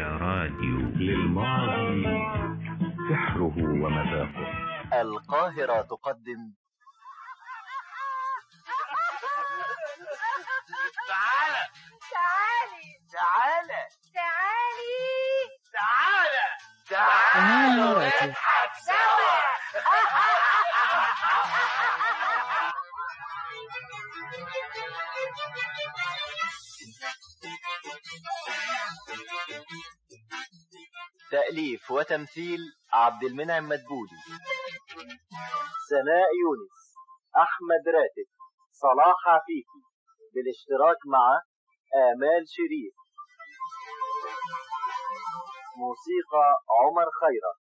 يا راديو للماضي سحره ومذاقه القاهرة تقدم تعالى تعالي تعالى تعالي تعالى تعالوا نضحك سوا تأليف وتمثيل عبد المنعم مدبولي سناء يونس أحمد راتب صلاح عفيفي بالاشتراك مع آمال شريف موسيقى عمر خيرت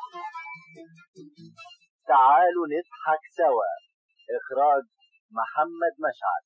تعالوا نضحك سوا إخراج محمد مشعل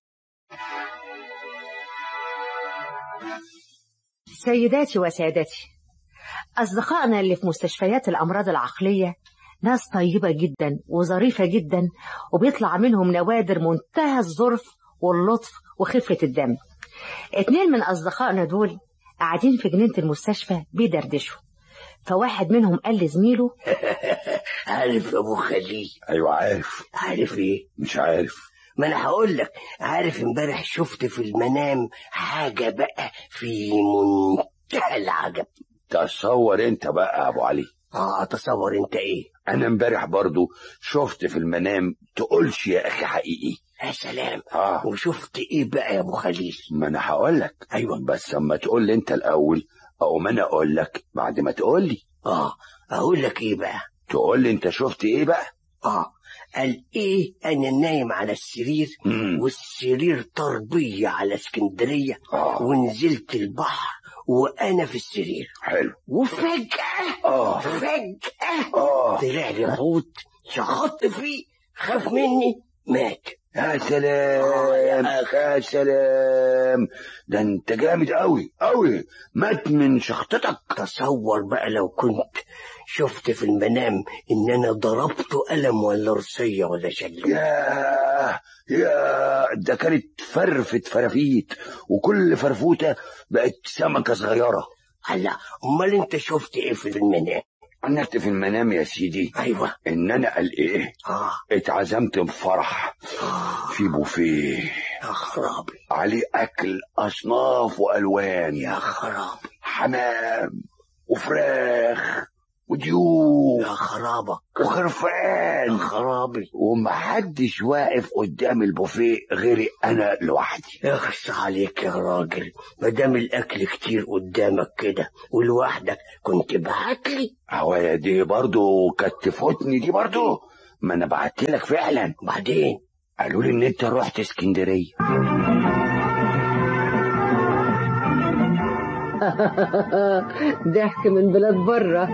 سيداتي وسادتي أصدقائنا اللي في مستشفيات الأمراض العقلية ناس طيبة جدا وظريفة جدا وبيطلع منهم نوادر منتهى الظرف واللطف وخفة الدم اتنين من أصدقائنا دول قاعدين في جنينة المستشفى بيدردشوا فواحد منهم قال لزميله عارف يا ابو خليل ايوه عارف عارف ايه مش عارف ما انا هقول لك عارف امبارح شفت في المنام حاجه بقى في منتهى العجب تصور انت بقى يا ابو علي اه اتصور انت ايه انا امبارح برضو شفت في المنام تقولش يا اخي حقيقي يا سلام اه وشفت ايه بقى يا ابو خليل ما انا هقول لك ايوه بس اما تقول لي انت الاول او ما انا اقول لك بعد ما تقول لي اه اقول لك ايه بقى تقول لي انت شفت ايه بقى اه قال ايه انا نايم على السرير مم. والسرير طربيه على اسكندريه اه ونزلت البحر وانا في السرير حلو وفجاه اه فجاه اه طلع لي حوت شخطت فيه خاف مني مات يا سلام يا سلام ده انت جامد قوي قوي مات من شخطتك تصور بقى لو كنت شفت في المنام ان انا ضربته قلم ولا رصية ولا شلة يا يا ده كانت فرفة فرافيت وكل فرفوتة بقت سمكة صغيرة هلا امال انت شفت ايه في المنام عملت في المنام يا سيدي ايوه ان انا قال ايه اه اتعزمت بفرح آه، في بوفيه يا خرابي عليه اكل اصناف والوان يا خرابي حمام وفراخ وديوك يا خرابك يا وخرفان خرابي ومحدش واقف قدام البوفيه غيري انا لوحدي اخس عليك يا راجل مادام الاكل كتير قدامك كده ولوحدك كنت بعتلي هوايا دي برضو كانت تفوتني دي برضو ما انا بعتلك فعلا بعدين قالوا لي ان انت رحت اسكندريه ضحك من بلاد بره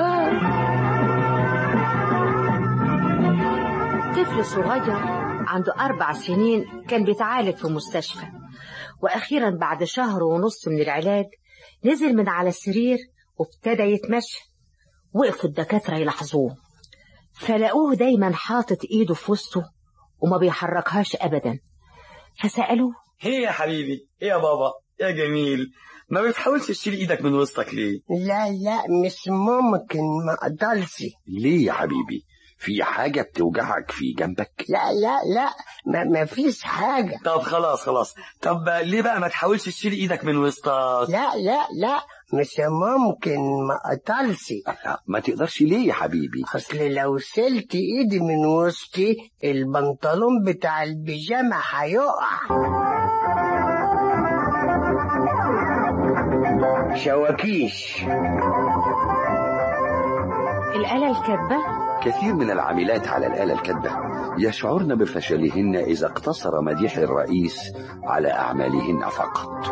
طفل صغير عنده أربع سنين كان بيتعالج في مستشفى وأخيرا بعد شهر ونص من العلاج نزل من على السرير وابتدى يتمشى وقفوا الدكاترة يلاحظوه فلقوه دايما حاطط ايده في وسطه وما بيحركهاش أبدا فسألوه ايه يا حبيبي ايه يا بابا يا جميل ما بتحاولش تشيل ايدك من وسطك ليه لا لا مش ممكن ما اقدرش ليه يا حبيبي في حاجه بتوجعك في جنبك لا لا لا ما, ما فيش حاجة طب خلاص خلاص طب ليه بقى ما تحاولش تشيل ايدك من وسطك لا لا لا مش ممكن ما اقدرش لا، ما تقدرش ليه يا حبيبي اصل لو شلت ايدي من وسطي البنطلون بتاع البيجامة هيقع شواكيش الآلة الكاتبة كثير من العاملات على الآلة الكاتبة يشعرن بفشلهن إذا اقتصر مديح الرئيس على أعمالهن فقط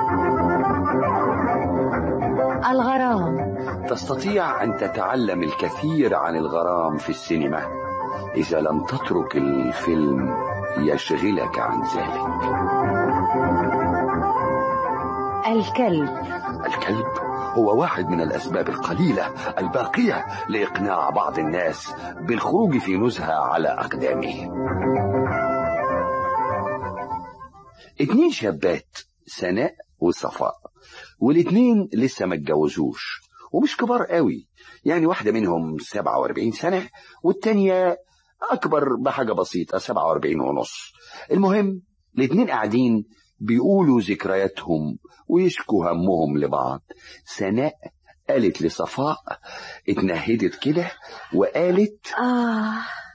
الغرام تستطيع أن تتعلم الكثير عن الغرام في السينما إذا لم تترك الفيلم يشغلك عن ذلك الكلب الكلب هو واحد من الأسباب القليلة الباقية لإقناع بعض الناس بالخروج في نزهة على أقدامهم اتنين شابات سناء وصفاء والاتنين لسه ما اتجوزوش ومش كبار قوي يعني واحدة منهم 47 سنة والتانية أكبر بحاجة بسيطة 47 ونص المهم الاتنين قاعدين بيقولوا ذكرياتهم ويشكوا همهم لبعض سناء قالت لصفاء اتنهدت كده وقالت آه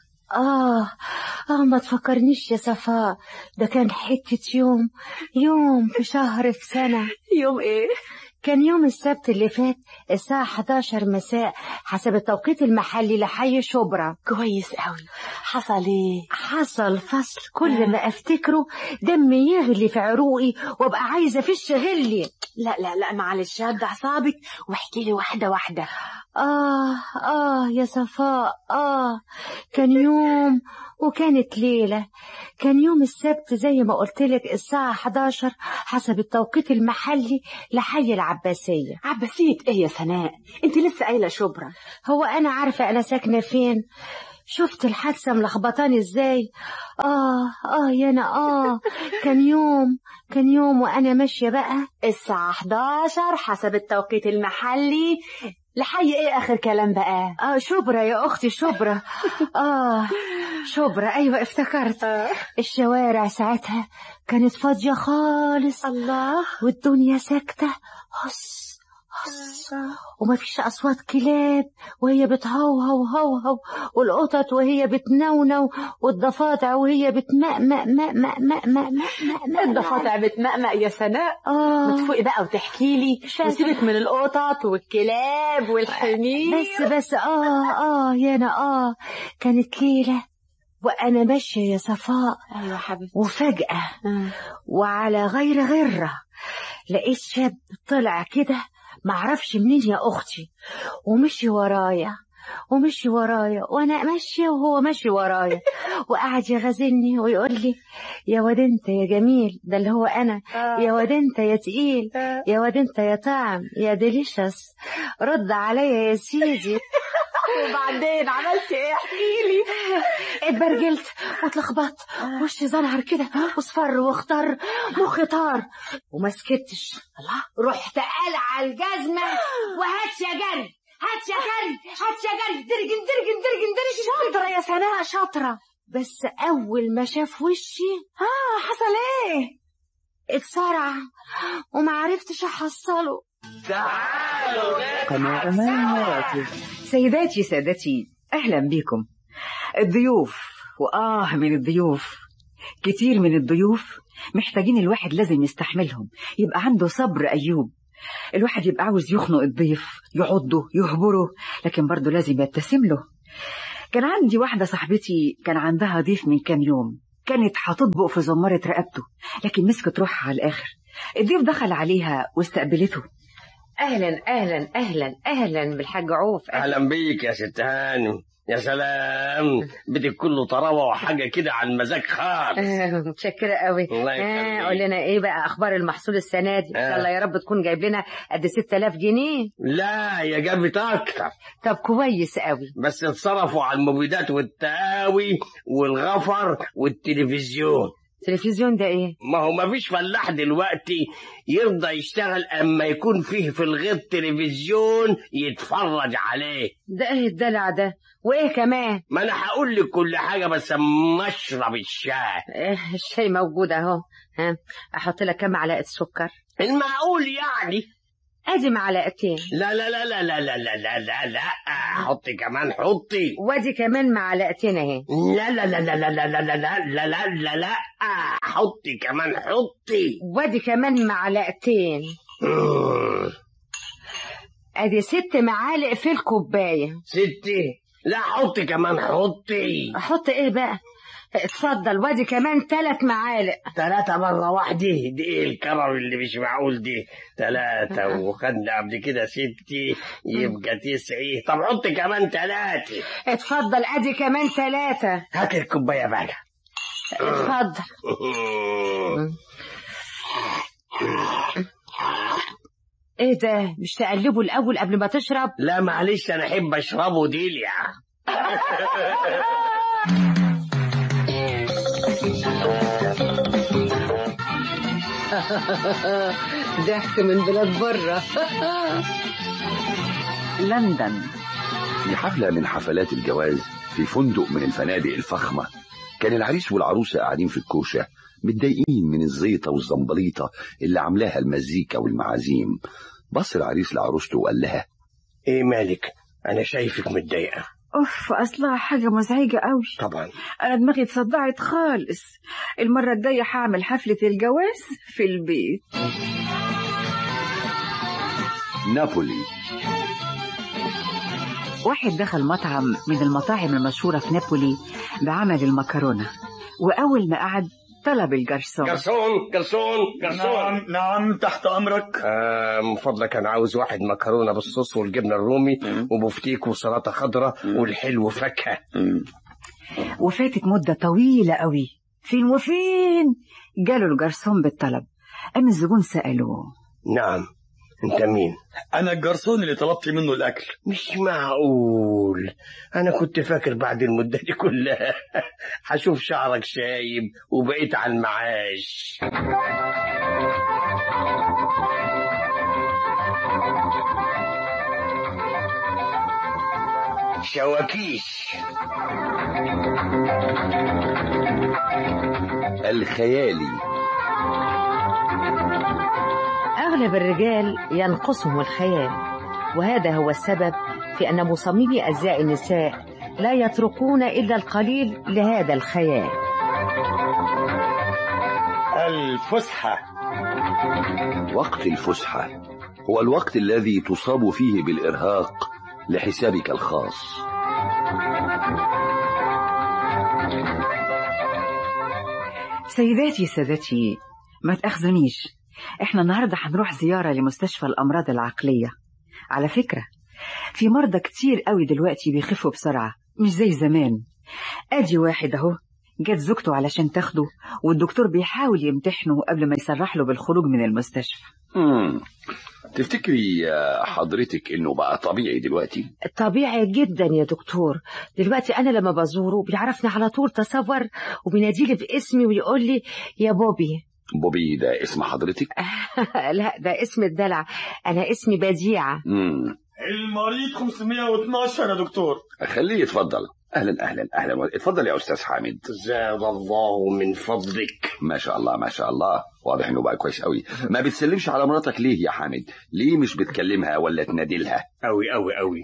آه آه ما تفكرنيش يا صفاء ده كان حتة يوم يوم في شهر في سنة يوم ايه كان يوم السبت اللي فات الساعة 11 مساء حسب التوقيت المحلي لحي شبرا كويس قوي حصل ايه حصل فصل كل ما افتكره دمي يغلي في عروقي وابقى عايزة فيش غلي لا لا لا معلش هدى اعصابك واحكي لي واحده واحده آه آه يا صفاء آه كان يوم وكانت ليلة كان يوم السبت زي ما قلت لك الساعة 11 حسب التوقيت المحلي لحي العباسية عباسيه ايه يا سناء انت لسه قايله شبرا هو أنا عارفة أنا ساكنة فين شفت الحادثة ملخبطاني ازاي آه آه يا أنا آه كان يوم كان يوم وأنا ماشية بقى الساعه 11 حسب التوقيت المحلي لحي ايه اخر كلام بقى آه شبرا يا أختي شبرا آه شبرا أيوة افتكرت الشوارع ساعتها كانت فاضية خالص الله والدنيا ساكتة هص هص ومفيش أصوات كلاب وهي بتهوهو هوهو والقطط وهي بتنونو والضفادع وهي بتمأمأ مأمأ مأمأ مأمأ الضفادع بتمقمق يا سناء آه ما تفوقي بقى وتحكي لي وسيبك من القطط والكلاب والحمير بس بس آه آه يا أنا آه كانت ليلة وأنا ماشية يا صفاء ايوه حبيبتي وفجأة وعلى غير غرة لقيت شاب طلع كده معرفش منين يا أختي ومشي ورايا ومشي ورايا وانا ماشيه وهو ماشي ورايا وقعد يغازلني ويقول لي يا واد انت يا جميل ده اللي هو انا يا واد انت يا تقيل يا واد انت يا طعم يا ديليشس رد عليا يا سيدي وبعدين عملت ايه احكي لي اتبرجلت واتلخبطت وشي زنهر كده واصفر واختار مخي طار وما سكتش الله رحت قلع الجزمه وهات يا جري هات يا جري هات يا جري درجن درجن درجن درجن شاطره يا سناء شاطره بس اول ما شاف وشي اه حصل ايه اتسرع وما عرفتش احصله سيداتي سادتي أهلا بكم الضيوف وآه من الضيوف كتير من الضيوف محتاجين الواحد لازم يستحملهم يبقى عنده صبر أيوب الواحد يبقى عاوز يخنق الضيف يعضه يهبره لكن برضه لازم يبتسم له كان عندي واحدة صاحبتي كان عندها ضيف من كام يوم كانت هتطبق في زمارة رقبته لكن مسكت روحها على الآخر الضيف دخل عليها واستقبلته اهلا اهلا اهلا اهلا بالحاج عوف اهلا بيك يا ست هانم يا سلام بدك كله طراوه وحاجه كده عن مزاج خالص آه، متشكرة قوي الله آه، يخليك. قول لنا ايه بقى اخبار المحصول السنة دي ان شاء آه. الله يا رب تكون جايب لنا قد 6000 جنيه لا يا جابت اكتر طب كويس قوي بس اتصرفوا على المبيدات والتقاوي والغفر والتلفزيون التلفزيون ده ايه ما هو ما فيش فلاح دلوقتي يرضى يشتغل اما يكون فيه في الغيط تلفزيون يتفرج عليه ده ايه الدلع ده وايه كمان ما انا هقول لك كل حاجه بس اما اشرب الشاي إيه الشاي موجود اهو ها احط لك كام معلقة سكر المعقول يعني ادي معلقتين لا لا لا لا لا لا لا لا لا لا حطي كمان حطي وادي كمان معلقتين اهي لا لا لا لا لا لا لا لا لا لا لا لا لا حطي كمان حطي وادي كمان معلقتين ادي ست معالق في الكوباية ستي لا حطي كمان حطي احط ايه بقى اتفضل وادي كمان ثلاث معالق ثلاثة مرة واحدة دي ايه الكرم اللي مش معقول دي ثلاثة وخدنا قبل كده ستي يبقى تسعي طب حطي كمان ثلاثة اتفضل ادي كمان ثلاثة هات الكوباية بقى اتفضل ايه ده مش تقلبه الاول قبل ما تشرب لا معلش انا احب اشربه ديليا ضحك من بلاد بره لندن في حفلة من حفلات الجواز في فندق من الفنادق الفخمة كان العريس والعروسة قاعدين في الكوشة متضايقين من الزيطة والزنبليطة اللي عاملاها المزيكا والمعازيم بص العريس لعروسته وقال لها ايه مالك انا شايفك متضايقه اوف اصلها حاجة مزعجة قوي طبعا انا دماغي اتصدعت خالص المرة الجاية هعمل حفلة الجواز في البيت نابولي واحد دخل مطعم من المطاعم المشهورة في نابولي بعمل المكرونة وأول ما قعد طلب الجرسون جرسون جرسون جرسون نعم نعم تحت أمرك آه من فضلك انا عاوز واحد مكرونه بالصوص والجبنه الرومي وبفتيك وسلطه خضراء والحلو فاكهه وفاتت مدة طويلة قوي فين وفين جاله الجرسون بالطلب قام الزبون سأله نعم انت مين أنا الجرسون اللي طلبت منه الأكل مش معقول انا كنت فاكر بعد المده دي كلها هشوف شعرك شايب وبقيت على المعاش شواكيش الخيالي أغلب الرجال ينقصهم الخيال وهذا هو السبب في أن مصممي أزياء النساء لا يتركون إلا القليل لهذا الخيال الفسحه وقت الفسحة هو الوقت الذي تصاب فيه بالإرهاق لحسابك الخاص سيداتي سادتي ما تأخذنيش احنا النهاردة هنروح زيارة لمستشفى الأمراض العقلية على فكرة في مرضى كتير قوي دلوقتي بيخفوا بسرعة مش زي زمان ادي واحد اهو جت زوجته علشان تاخده والدكتور بيحاول يمتحنه قبل ما يسرح له بالخروج من المستشفى مم. تفتكري يا حضرتك انه بقى طبيعي دلوقتي طبيعي جدا يا دكتور دلوقتي أنا لما بزوره بيعرفني على طول تصور وبيناديلي باسمي ويقول لي يا بوبي بوبي ده اسم حضرتك لا ده اسم الدلع أنا اسمي بديعة مم. المريض 512 يا دكتور خليه يتفضل اهلا اهلا اهلا اتفضل يا استاذ حامد زاد الله من فضلك ما شاء الله ما شاء الله واضح انه بقى كويس قوي ما بتسلمش على مراتك ليه يا حامد ليه مش بتكلمها ولا تنادلها أوي أوي أوي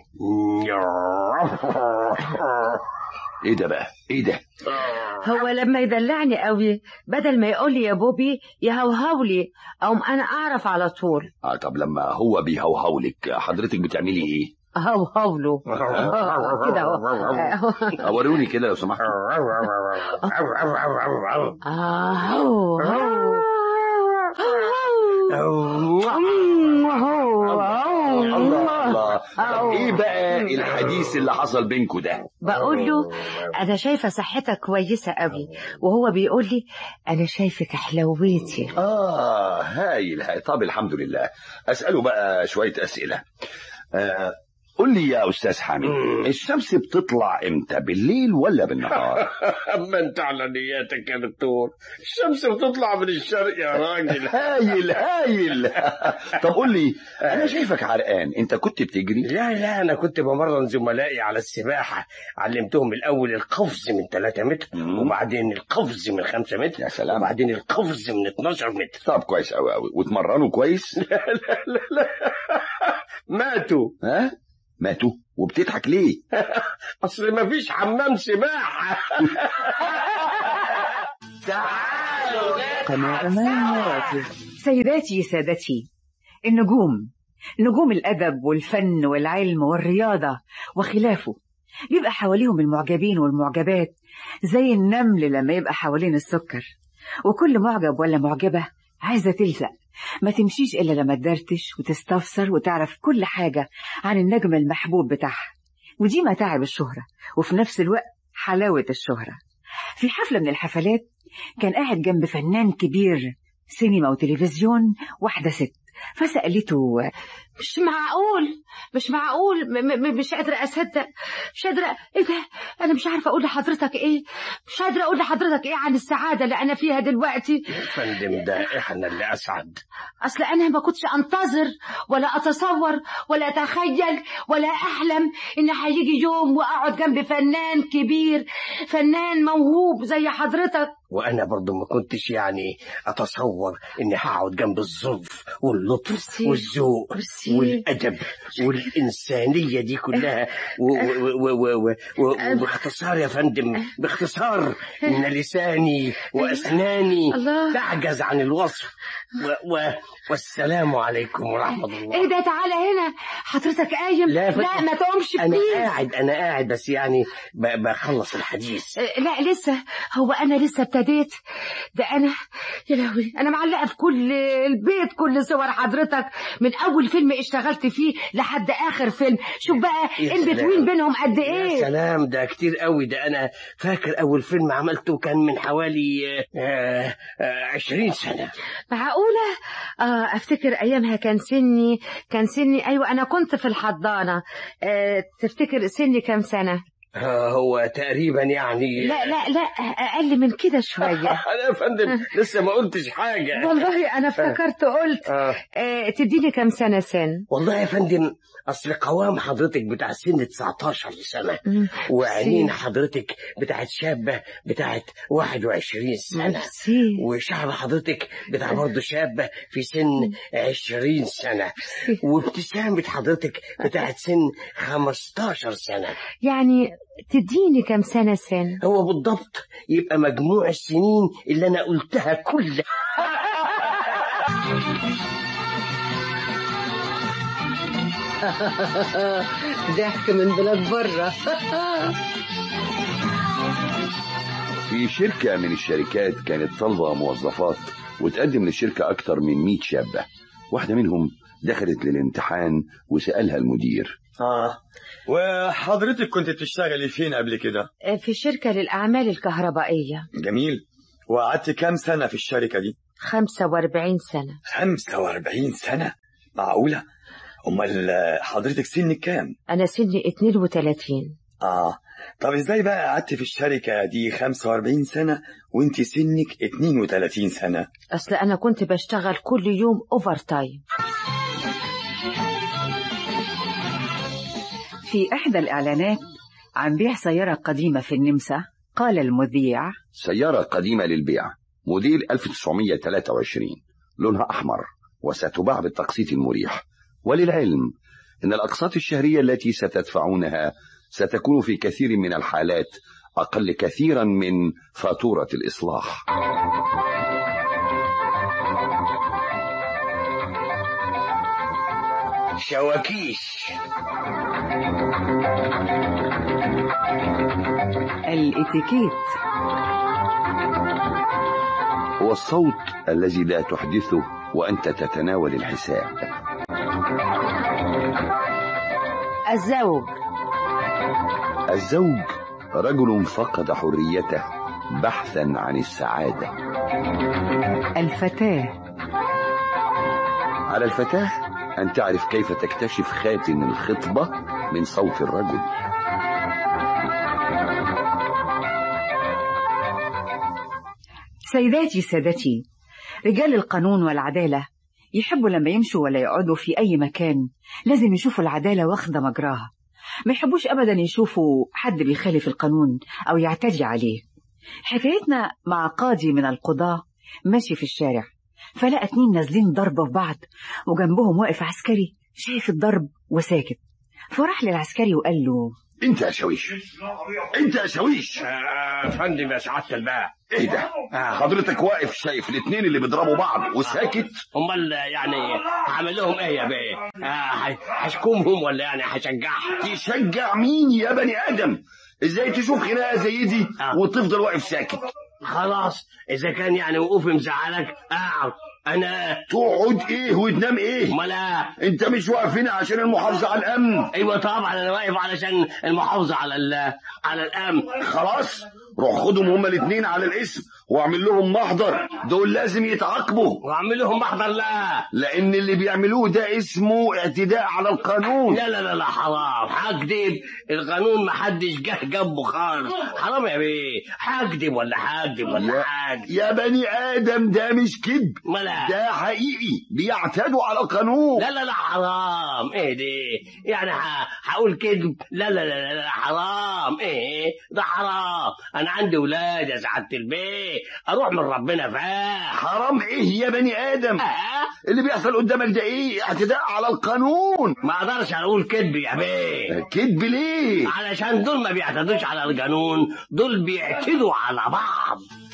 ايه ده بقى ايه ده هو لما يدلعني قوي بدل ما يقول لي يا بوبي يهوهو لي او انا اعرف على طول آه طب لما هو بيهوهو لك حضرتك بتعملي ايه هوهو له آه، كده اهو اوروني كده لو سمحت آه، هو الله الله طب ايه بقى الحديث اللي حصل بينكوا ده بقول له انا شايفه صحتك كويسه قوي وهو بيقول لي انا شايفك حلويتي اه هايل هايل طب الحمد لله اساله بقى شويه اسئله آه قول لي يا استاذ حامد مم. الشمس بتطلع امتى بالليل ولا بالنهار أما أنت على نياتك يا دكتور الشمس بتطلع من الشرق يا راجل هايل هايل طب قول لي انا شايفك عرقان انت كنت بتجري لا لا أنا كنت بمرن زملائي على السباحة علمتهم الأول القفز من 3 متر مم. وبعدين القفز من 5 متر يا سلام وبعدين القفز من 12 متر طب كويس قوي قوي واتمرنوا كويس لا لا لا ماتوا ها ماتوا وبتضحك ليه أصل مفيش حمام سباحة سيداتي سادتي النجوم نجوم الأدب والفن والعلم والرياضة وخلافه بيبقى حواليهم المعجبين والمعجبات زي النمل لما يبقى حوالين السكر وكل معجب ولا معجبة عايزة تلزق ما تمشيش إلا لما تدردش وتستفسر وتعرف كل حاجة عن النجم المحبوب بتاعها ودي متاعب الشهرة وفي نفس الوقت حلاوة الشهرة في حفلة من الحفلات كان قاعد جنب فنان كبير سينما وتلفزيون واحدة ست فسألته مش معقول مش معقول م م مش قادرة أصدق مش قادرة إيه ده أنا مش عارفة أقول لحضرتك إيه مش قادرة أقول لحضرتك إيه عن السعادة اللي أنا فيها دلوقتي يا فندم ده احنا اللي اسعد أصل أنا ما كنتش أنتظر ولا أتصور ولا أتخيل ولا أحلم إن هيجي يوم وأقعد جنب فنان كبير فنان موهوب زي حضرتك وانا برضو ما كنتش يعني اتصور اني هقعد جنب الظرف واللطف ميرسي. والذوق ميرسي. والادب والانسانيه دي كلها و- و- و- و- و- و- وباختصار يا فندم باختصار ان لساني واسناني الله. تعجز عن الوصف و و والسلام عليكم ورحمه الله إيه ده تعالى هنا حضرتك قايم لا يا فندم. لا ما تقومش انا بليز قاعد انا قاعد بس يعني ب- بخلص الحديث آه، لا لسه هو انا لسه ابتديت ده انا يا لهوي انا معلقه في كل البيت كل صور حضرتك من اول فيلم اشتغلت فيه لحد اخر فيلم شوف بقى يا ان سلام. بتوين بينهم قد يا ايه سلام ده كتير قوي ده انا فاكر اول فيلم عملته كان من حوالي آه، آه، عشرين سنة معقوله اه افتكر ايامها كان سني كان سني ايوه انا كنت في الحضانه آه تفتكر سني كام سنه آه، هو تقريبا يعني لا لا لا اقل من كده شويه انا يا فندم لسه ما قلتش حاجة والله انا افتكرت قلت آه. آه تديني كام سنه سن والله يا فندم اصل قوام حضرتك بتاع سن 19 سنة مم. وعينين ميرسي. حضرتك بتاعت شابة بتاعت 21 سنة ميرسي. وشعر حضرتك بتاع برضه شابة في سن 20 سنة وابتسامة حضرتك بتاعت سن 15 سنة يعني تديني كام سنة سن هو بالضبط يبقى مجموع السنين اللي أنا قلتها كلها ضحك من بلاد بره في شركة من الشركات كانت طالبة موظفات وتقدم للشركة أكتر من 100 شابة واحدة منهم دخلت للامتحان وسألها المدير اه وحضرتك كنت بتشتغلي فين قبل كده في شركة للأعمال الكهربائية جميل وقعدت كام سنة في الشركة دي 45 سنة 45 سنة معقولة امال حضرتك سنك كام أنا سني 32 اه طب ازاي بقى قعدت في الشركة دي 45 سنة وانت سنك 32 سنة أصل أنا كنت بشتغل كل يوم أوفر تايم في إحدى الإعلانات عن بيع سيارة قديمة في النمسا قال المذيع سيارة قديمة للبيع موديل 1923 لونها أحمر وستباع بالتقسيط المريح وللعلم إن الأقساط الشهرية التي ستدفعونها ستكون في كثير من الحالات أقل كثيرا من فاتورة الإصلاح شواكيش الاتيكيت هو الصوت الذي لا تحدثه وأنت تتناول الحساب الزوج الزوج رجل فقد حريته بحثا عن السعادة الفتاة على الفتاة أن تعرف كيف تكتشف خاتم الخطبة من صوت الرجل سيداتي سادتي رجال القانون والعدالة يحبوا لما يمشوا ولا يقعدوا في أي مكان لازم يشوفوا العدالة واخدة مجراها ما يحبوش أبدا يشوفوا حد بيخالف القانون أو يعتدي عليه حكايتنا مع قاضي من القضاة ماشي في الشارع فلقى اتنين نازلين ضربة في بعض وجنبهم واقف عسكري شايف الضرب وساكت فراح للعسكري وقال له انت يا شويش انت يا شويش آه فندم يا سعادة الباع ايه ده حضرتك واقف شايف الاتنين اللي بيضربوا بعض وساكت امال يعني هعمل لهم ايه يا بيه آه، ه- هشكمهم ولا يعني هشجعهم تشجع مين يا بني ادم ازاي تشوف خناقه زي دي آه. وتفضل واقف ساكت خلاص اذا كان يعني وقوفي مزعلك اقعد انا تقعد ايه وتنام ايه امال إيه؟ انت مش واقف هنا عشان المحافظه على الامن ايوه طبعا انا واقف علشان المحافظه على ال- على الامن خلاص روح خدهم هما الاثنين على الاسم واعمل لهم محضر دول لازم يتعاقبوا واعمل لهم محضر لا لان اللي بيعملوه ده اسمه اعتداء على القانون لا لا لا لا حرام هكذب القانون ما حدش جه جنبه خالص حرام يا بيه هكذب ولا هكذب ولا يا, هكذب يا بني ادم ده مش كذب ما لا ده حقيقي بيعتدوا على القانون لا لا لا حرام ايه دي يعني ه- هقول كذب لا لا لا لا حرام ايه ده حرام انا عندي ولاد يا سعاده البيه اروح من ربنا فاح حرام ايه يا بني ادم آه اللي بيحصل قدامك ده ايه اعتداء على القانون ما اقدرش اقول كذب يا بيه كذب ليه علشان دول ما بيعتدوش على القانون دول بيعتدوا على بعض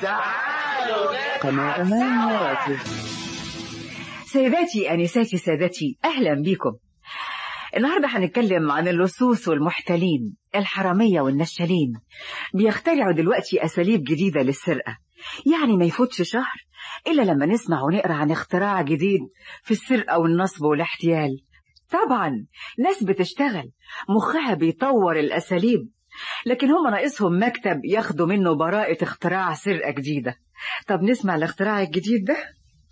سيداتي أنساتي سادتي أهلا بكم النهاردة هنتكلم عن اللصوص والمحتلين الحرامية والنشالين بيخترعوا دلوقتي أساليب جديدة للسرقة يعني ما يفوتش شهر إلا لما نسمع ونقرأ عن اختراع جديد في السرقة والنصب والاحتيال طبعا ناس بتشتغل مخها بيطور الأساليب لكن هم ناقصهم مكتب ياخدوا منه براءة اختراع سرقة جديدة طب نسمع الاختراع الجديد ده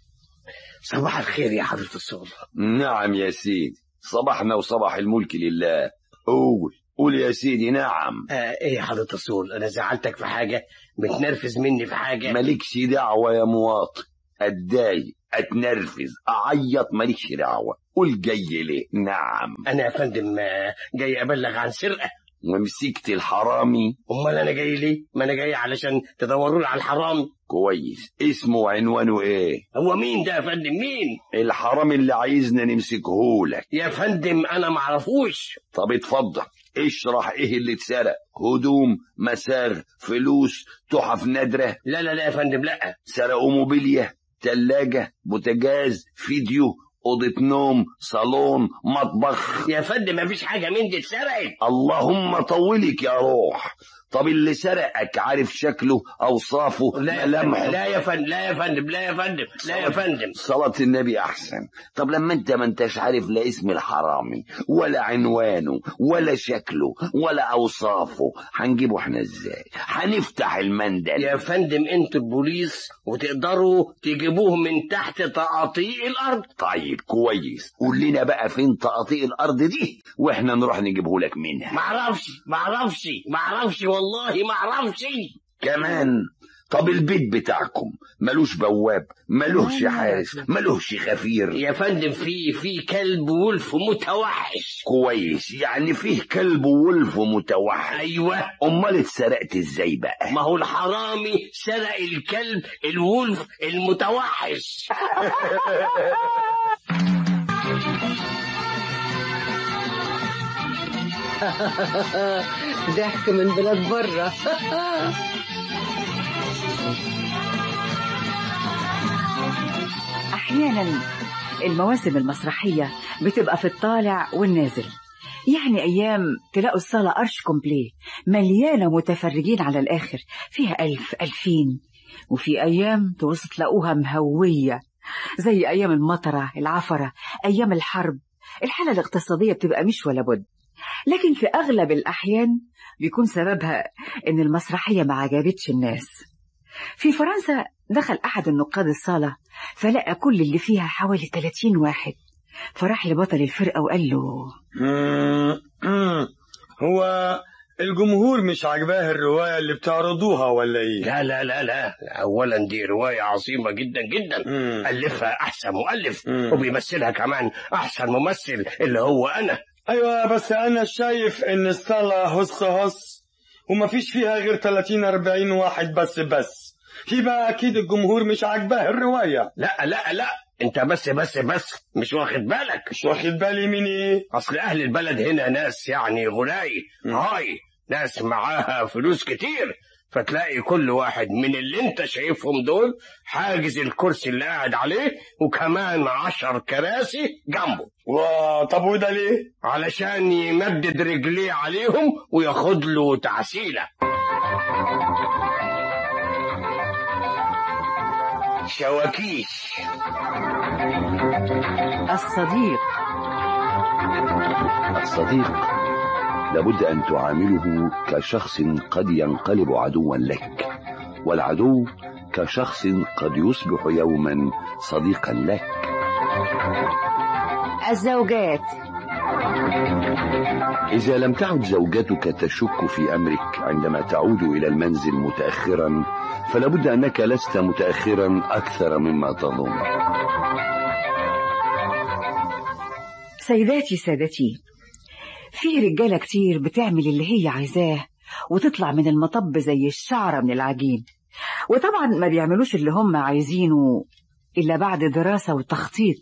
صباح الخير يا حضرة الصوت نعم يا سيدي صباحنا وصباح الملك لله قول قول يا سيدي نعم آه ايه يا حضرة الصول انا زعلتك في حاجة بتنرفز مني في حاجة مالكش دعوة يا مواطن اتضايق اتنرفز اعيط مالكش دعوة قول جاي ليه نعم انا يا فندم آه، جاي ابلغ عن سرقة ومسكت الحرامي امال انا جاي ليه ما انا جاي علشان تدوروا لي على الحرام كويس اسمه وعنوانه ايه هو مين ده يا فندم مين الحرامي اللي عايزنا نمسكهولك يا فندم انا معرفوش طب اتفضل اشرح ايه اللي اتسرق هدوم مساغ فلوس تحف نادرة لا لا لا يا فندم لا سرقوا موبيليا تلاجة بوتاجاز فيديو أوضة نوم صالون مطبخ يا فندم مفيش حاجة من دي اتسرقت اللهم طولك يا روح طب اللي سرقك عارف شكله أوصافه لا يا فندم ملامحه لا يا فندم لا يا فندم لا يا فندم لا يا فندم صلاة النبي أحسن طب لما أنت ما أنتش عارف لا اسم الحرامي ولا عنوانه ولا شكله ولا أوصافه هنجيبه احنا إزاي هنفتح المندل يا فندم انتوا البوليس وتقدروا تجيبوه من تحت تقاطيع الارض طيب كويس قول لنا بقى فين تقاطيع الأرض دي وإحنا نروح نجيبه لك منها معرفش معرفش معرفش والله معرفش كمان طب البيت بتاعكم ملوش بواب ملوش حارس ملوش خفير يا فندم في في كلب ولف متوحش كويس يعني فيه كلب وولف متوحد ايوه امال اتسرقت ازاي بقى ما هو الحرامي سرق الكلب الولف المتوحش ضحك من بلاد بره أحيانا المواسم المسرحية بتبقى في الطالع والنازل يعني أيام تلاقوا الصالة أرش كومبليه مليانة متفرجين على الآخر فيها ألف ألفين وفي أيام توصل تلاقوها مهوية زي أيام المطرة العفرة أيام الحرب الحالة الاقتصادية بتبقى مش ولا بد لكن في أغلب الأحيان بيكون سببها إن المسرحية ما عجبتش الناس في فرنسا دخل أحد النقاد الصالة فلقى كل اللي فيها حوالي 30 واحد فراح لبطل الفرقة وقال له مم، مم. هو الجمهور مش عاجباه الرواية اللي بتعرضوها ولا ايه؟ لا لا لا لا اولا دي روايه عظيمه جدا جدا مم. الفها احسن مؤلف مم. وبيمثلها كمان احسن ممثل اللي هو انا ايوه بس انا شايف ان الصالة هص هص ومفيش فيها غير 30 40 واحد بس بس يبقى اكيد الجمهور مش عاجباه الرواية لا لا لا انت بس بس بس مش واخد بالك مش واخد بالي من ايه؟ اصل اهل البلد هنا ناس يعني غناي مم. هاي ناس معاها فلوس كتير فتلاقي كل واحد من اللي انت شايفهم دول حاجز الكرسي اللي قاعد عليه وكمان عشر كراسي جنبه وا طب وده ليه؟ علشان يمدد رجليه عليهم وياخد له تعسيلة شواكيش الصديق الصديق لابد أن تعامله كشخص قد ينقلب عدوا لك والعدو كشخص قد يصبح يوما صديقا لك الزوجات إذا لم تعد زوجتك تشك في أمرك عندما تعود إلى المنزل متأخرا فلابد أنك لست متأخرا أكثر مما تظن سيداتي سادتي في رجالة كتير بتعمل اللي هي عايزاه وتطلع من المطب زي الشعرة من العجين وطبعا ما بيعملوش اللي هم عايزينه إلا بعد دراسة وتخطيط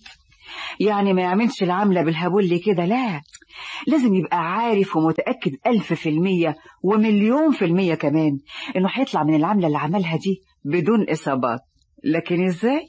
يعني ما يعملش العملة بالهبول كده لا لازم يبقى عارف ومتأكد ألف في المية ومليون في المية كمان إنه هيطلع من العملة اللي عملها دي بدون إصابات لكن إزاي؟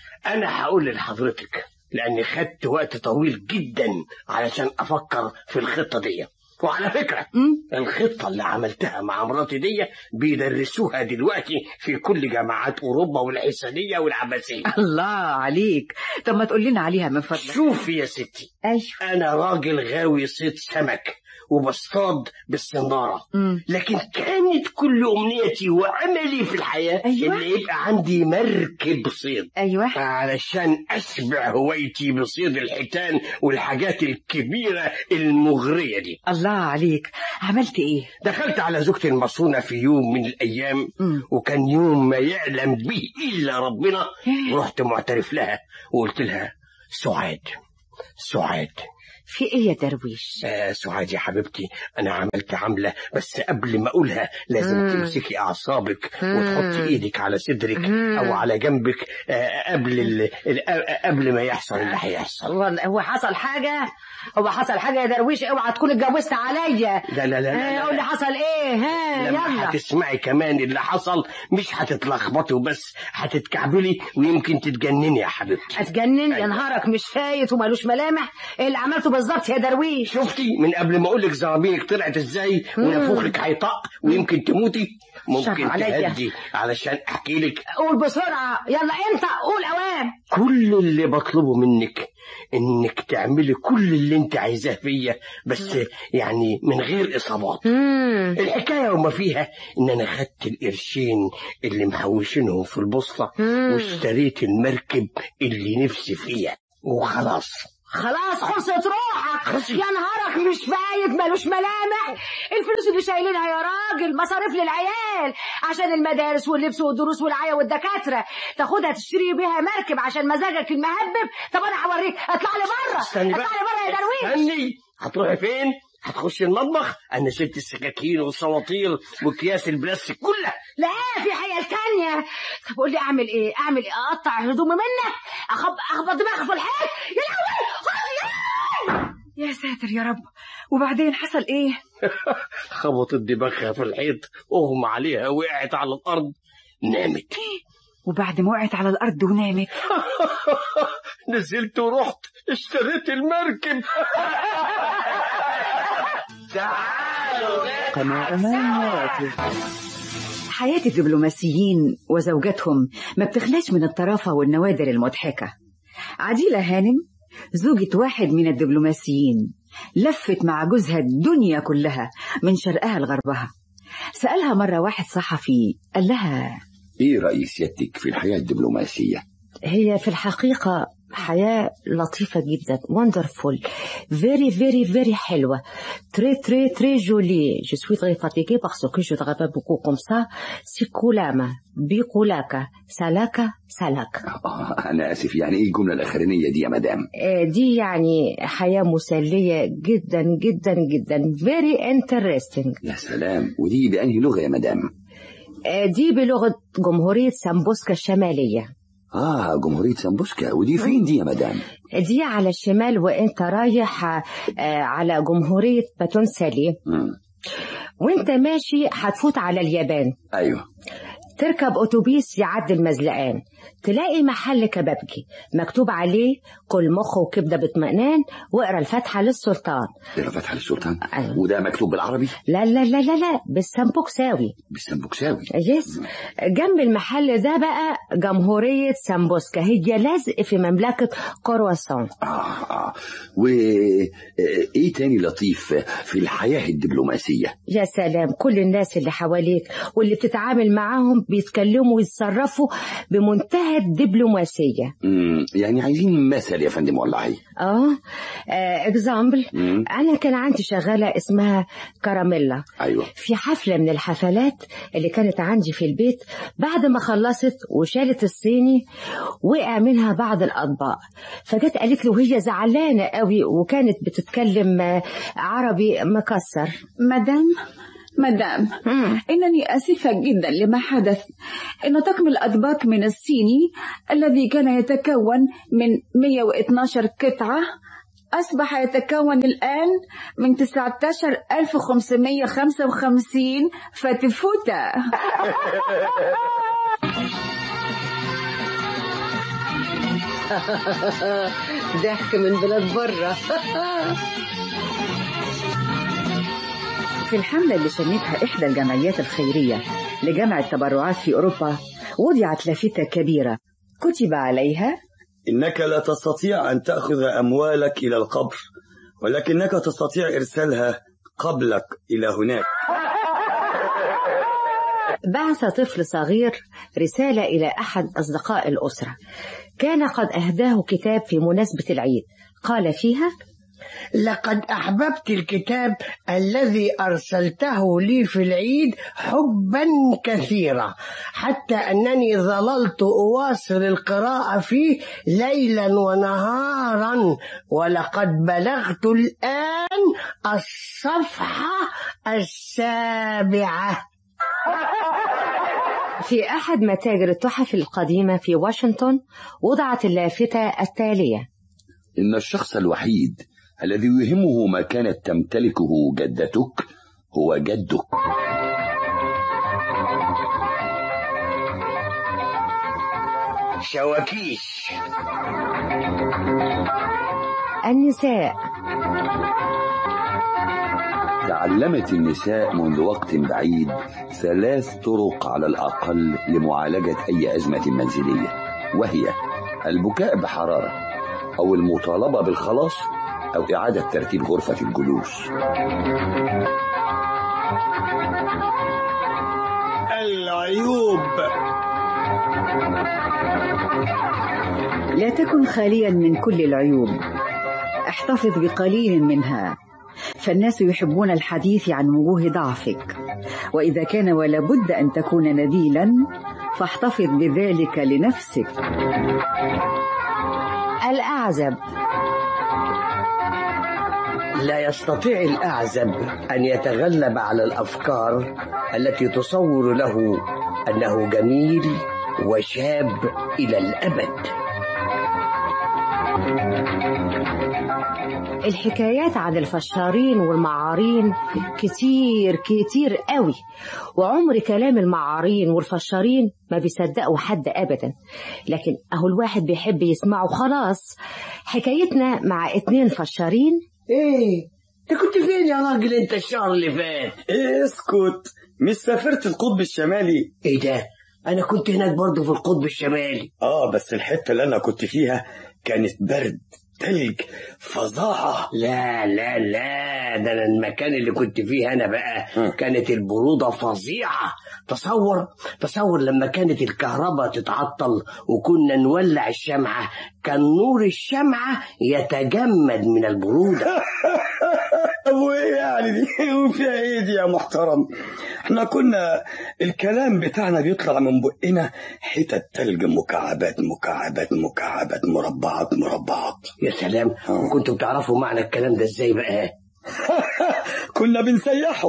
انا هقول لحضرتك لاني خدت وقت طويل جدا علشان افكر في الخطه دي وعلى فكره م? الخطه اللي عملتها مع مراتي دي بيدرسوها دلوقتي في كل جامعات اوروبا والحسانيه والعباسيه الله عليك طب ما تقول لنا عليها من فضلك شوفي يا ستي أيوه انا راجل غاوي صيد سمك وبصطاد بالصناره م. لكن كانت كل امنيتي واملي في الحياه أيوة. ان يبقى عندي مركب صيد أيوه علشان أشبع هوايتي بصيد الحيتان والحاجات الكبيرة المغرية دي الله عليك عملت إيه؟ دخلت على زوجتي المصونة في يوم من الأيام م. وكان يوم ما يعلم به إلا ربنا ورحت معترف لها وقلت لها سعاد سعاد في ايه يا درويش آه سعاد يا حبيبتي أنا عملت عملة بس قبل ما أقولها لازم مم. تمسكي أعصابك مم. وتحطي إيدك على صدرك مم. أو على جنبك آه قبل ال... ال... آه، قبل ما يحصل اللي هيحصل هو هو حصل حاجة هو حصل حاجة يا درويش اوعى تكون اتجوزت عليا لا لا لا, لا, آه، لا, قول لي حصل ايه ها لما يلا هتسمعي كمان اللي حصل مش هتتلخبطي وبس هتتكعبلي ويمكن تتجنني يا حبيبتي اتجنن يا أيوة. نهارك مش فايت ومالوش ملامح ايه اللي عملته بالظبط يا درويش شفتي من قبل ما اقول لك زرابينك طلعت ازاي مم. ونافوخك هيطق ويمكن تموتي ممكن شر عليا. تهدي علشان احكي لك قول بسرعة يلا انت قول اوام كل اللي بطلبه منك انك تعملي كل اللي انت عايزاه فيا بس يعني من غير اصابات مم. الحكاية وما فيها إن أنا خدت القرشين اللي محوشينهم في البوسطة مم. واشتريت المركب اللي نفسي فيها وخلاص خلاص خلصت روحك يا نهارك مش فايت مالوش ملامح الفلوس اللي شايلينها يا راجل مصاريف للعيال عشان المدارس واللبس والدروس والعيا والدكاترة تاخدها تشتري بيها مركب عشان مزاجك المهبب طب انا هوريك اطلع لي بره استني اطلع بقى لي بره يا درويش استني هتروحي فين؟ هتخشي المطبخ أنا شلت السكاكين والسواطير واكياس البلاستيك كلها لا في حاجة تانية طب قول لي اعمل ايه اعمل ايه اقطع هدومي منك اخبط اخبط دماغي في الحيط يا لهوي يا يا ساتر يا رب وبعدين حصل إيه؟ خبطت دماغها في الحيط أغمى عليها وقعت على الأرض نامت وبعد ما وقعت على الأرض ونامت نزلت ورحت اشتريت المركب حياة الدبلوماسيين وزوجاتهم ما بتخلاش من الطرافة والنوادر المضحكة عديلة هانم زوجة واحد من الدبلوماسيين لفت مع جوزها الدنيا كلها من شرقها لغربها سألها مرة واحد صحفي قال لها إيه رأي سيادتك في الحياة الدبلوماسية؟ هي في الحقيقة حياة لطيفة جدا wonderful very very very حلوة très très très jolie je suis très fatiguée parce que je travaille beaucoup comme ça سيكولاما بيقولاكا سلاكا سلاك آه أنا آسف يعني إيه الجملة الأخرانية دي يا مدام؟ آه، دي يعني حياة مسلية جدا جدا جدا very interesting يا سلام ودي بأنهي لغة يا مدام؟ آه، دي بلغة جمهورية سامبوسكا الشمالية آه جمهورية سمبوسكا ودي فين دي يا مدام؟ دي على الشمال وانت رايح آه، على جمهورية باتون سالي مم. وانت ماشي هتفوت على اليابان أيوه تركب أتوبيس يعدي المزلقان تلاقي محل كبابجي مكتوب عليه كل مخ وكبدة باطمئنان واقرا الفاتحة للسلطان ده فتح السلطان أيوة. وده مكتوب بالعربي لا لا لا لا لا بالسمبوكساوي بالسمبوكساوي يس جنب المحل ده بقى جمهورية سامبوسكا هي لازق في مملكة كرواسون آه آه وإيه تاني لطيف في الحياة الدبلوماسية يا سلام كل الناس اللي حواليك واللي بتتعامل معاهم بيتكلموا ويتصرفوا بمنتهى الدبلوماسية مم، يعني عايزين مثل يا فندم والله اه اكزامبل مم، انا كان عندي شغالة اسمها كراميلا أيوه في حفلة من الحفلات اللي كانت عندي في البيت بعد ما خلصت وشالت الصيني وقع منها بعض الأطباق فجت قالت له وهي زعلانة قوي وكانت بتتكلم آه، عربي مكسر مدام مدام إنني آسفة جدا لما حدث إن طقم الأطباق من الصيني الذي كان يتكون من 112 قطعة أصبح يتكون الآن من 19555 فتفوتة ضحك من بلاد بره في الحملة اللي شنتها إحدى الجمعيات الخيرية لجمع التبرعات في أوروبا وضعت لافتة كبيرة كتب عليها إنك لا تستطيع أن تأخذ أموالك إلى القبر ولكنك تستطيع إرسالها قبلك إلى هناك بعث طفل صغير رسالة إلى أحد أصدقاء الأسرة كان قد أهداه كتاب في مناسبة العيد قال فيها لقد أحببت الكتاب الذي أرسلته لي في العيد حبا كثيرا حتى أنني ظللت أواصل القراءة فيه ليلا ونهارا ولقد بلغت الآن الصفحة السابعة في أحد متاجر التحف القديمة في واشنطن وضعت اللافتة التالية إن الشخص الوحيد الذي يهمه ما كانت تمتلكه جدتك هو جدك شواكيش النساء تعلمت النساء منذ وقت بعيد ثلاث طرق على الأقل لمعالجة أي أزمة منزلية وهي البكاء بحرارة أو المطالبة بالخلاص أو إعادة ترتيب غرفة الجلوس العيوب لا تكن خاليا من كل العيوب احتفظ بقليل منها فالناس يحبون الحديث عن وجوه ضعفك وإذا كان ولا بد أن تكون نبيلا فاحتفظ بذلك لنفسك الأعزب لا يستطيع الأعزب أن يتغلب على الأفكار التي تصور له أنه جميل وشاب إلى الأبد الحكايات عن الفشارين والمعارين كتير كتير قوي وعمر كلام المعارين والفشارين ما بيصدقوا حد أبدا لكن أهو الواحد بيحب يسمعه خلاص حكايتنا مع اتنين فشارين إيه أنت كنت فين يا راجل أنت الشهر اللي فات اسكت مش سافرت القطب الشمالي إيه ده أنا كنت هناك برضه في القطب الشمالي آه بس الحتة اللي أنا كنت فيها كانت برد تلج فظاعة لا لا لا ده أنا المكان اللي كنت فيه أنا بقى م. كانت البرودة فظيعة تصور تصور لما كانت الكهرباء تتعطل وكنا نولع الشمعة كان نور الشمعة يتجمد من البرودة وايه يعني دي وفيها ايه دي يا محترم احنا كنا الكلام بتاعنا بيطلع من بقنا حتت تلج مكعبات مكعبات مكعبات مربعات مربعات يا سلام وكنتوا بتعرفوا معنى الكلام ده ازاي بقى كنا بنسيحه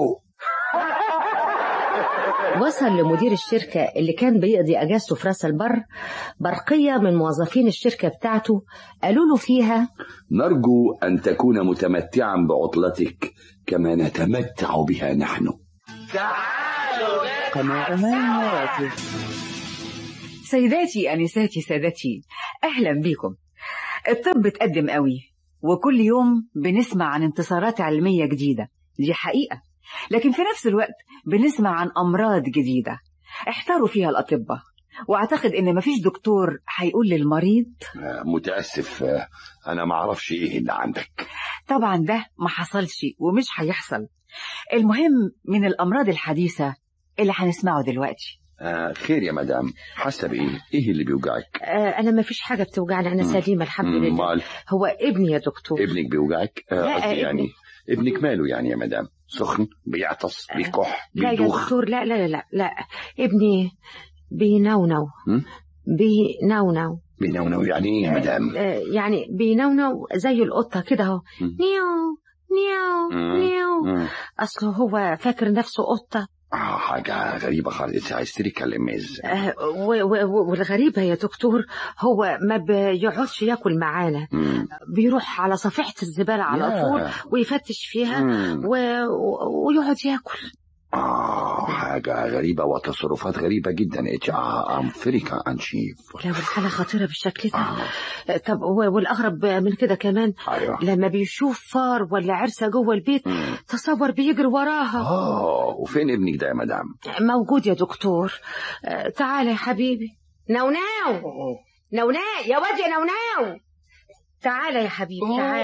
وصل لمدير الشركة اللي كان بيقضي أجازته في راس البر برقية من موظفين الشركة بتاعته قالوا له فيها نرجو أن تكون متمتعا بعطلتك كما نتمتع بها نحن تعالوا سيداتي أنساتي سادتي أهلا بكم الطب اتقدم قوي وكل يوم بنسمع عن انتصارات علمية جديدة دي حقيقة لكن في نفس الوقت بنسمع عن أمراض جديدة احتاروا فيها الأطباء واعتقد ان مفيش دكتور هيقول للمريض آه، متأسف آه، أنا ما أعرفش إيه اللي عندك طبعا ده ما حصلش ومش هيحصل المهم من الأمراض الحديثة اللي هنسمعه دلوقتي آه خير يا مدام حاسة بإيه؟ إيه اللي بيوجعك؟ آه، أنا ما فيش حاجة بتوجعني أنا سليمة الحمد مم، لله مال هو ابني يا دكتور ابنك بيوجعك؟ آه، لا، قصدي ابني. يعني ابنك ماله يعني يا مدام؟ سخن بيعطس بيكح لا يا بيدوخ دكتور لا لا لا لا, لا. ابني بينونو هم؟ بينونو بينونو يعني إيه يا مدام؟ آه، يعني بينونو زي القطة كده اهو مم. نيو نيو مم. نيو مم. أصله هو فاكر نفسه قطة آه حاجة غريبة خالص هيستريكال إميز آه، و- و- و- والغريبة يا دكتور هو ما بيقعدش ياكل معانا مم. بيروح على صفيحة الزبالة على يا. طول ويفتش فيها مم. و... و- ويقعد ياكل آه حاجة غريبة وتصرفات غريبة جدا اتش آه أمفريكا أنشيف لو الحالة خطيرة بالشكل ده آه. طب و- والأغرب من كده كمان أيوه لما بيشوف فار ولا عرسة جوه البيت مم. تصور بيجري وراها آه وفين ابنك ده يا مدام؟ موجود يا دكتور آه، تعالى يا حبيبي نوناو نوناو يا واد يا نوناو تعالى يا حبيبي تعالى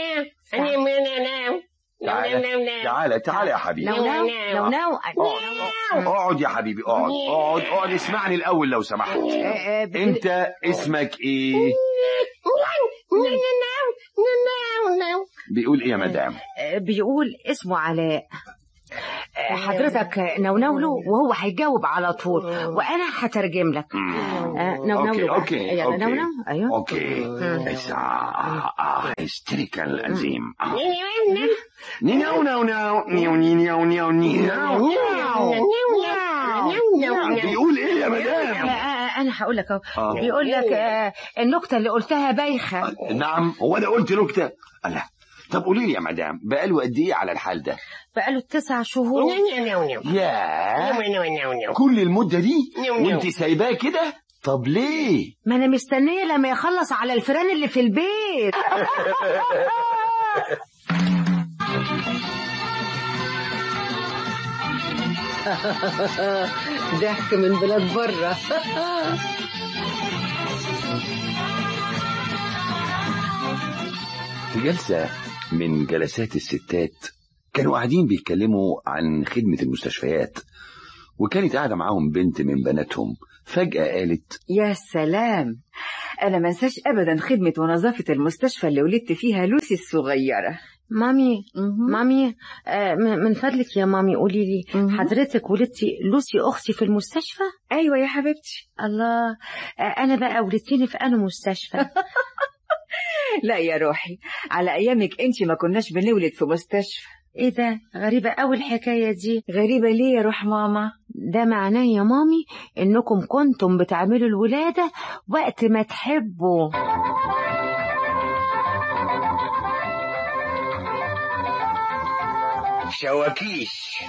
تعالى تعالى تعالى يا حبيبي نوناو نوناو اقعد اقعد يا حبيبي اقعد اقعد اقعد اسمعني الاول لو سمحت آه، آه، ب- انت اسمك ايه بيقول ايه يا مدام آه، بيقول اسمه علاء آه، حضرتك نونوله وهو هيجاوب على طول وانا هترجم لك آه، نونوله اوكي بقى. اوكي يلا اوكي نونو ايوه اوكي مم. بس هيستريكال انزيم نيو نو نو نيو نيو نيو نيو نيو بيقول ايه يا آه، مدام آه، انا هقول لك اهو آه. بيقول لك آه، النكته اللي قلتها بايخه نعم هو انا قلت نكته لا طب قولي لي يا مدام بقاله قد ايه على الحال ده بقاله تسع شهور ياه كل المده دي وانت سايباه كده طب ليه ما انا مستنيه لما يخلص على الفيران اللي في البيت ضحك من بلاد بره في جلسة من جلسات الستات كانوا قاعدين بيتكلموا عن خدمة المستشفيات وكانت قاعدة معاهم بنت من بناتهم فجأة قالت يا سلام أنا ما انساش أبدا خدمة ونظافة المستشفى اللي ولدت فيها لوسي الصغيرة مامي مهم. مامي آه، من من فضلك يا مامي قولي لي مهم. حضرتك ولدتي لوسي اختي في المستشفى أيوة يا حبيبتي الله آه، انا بقى ولدتيني في انه مستشفى لا يا روحي على أيامك أنت ما كناش بنولد في مستشفى ايه ده غريبة قوي الحكاية دي غريبة ليه يا روح ماما ده معناه يا مامي انكم كنتم بتعملوا الولادة وقت ما تحبوا شواكيش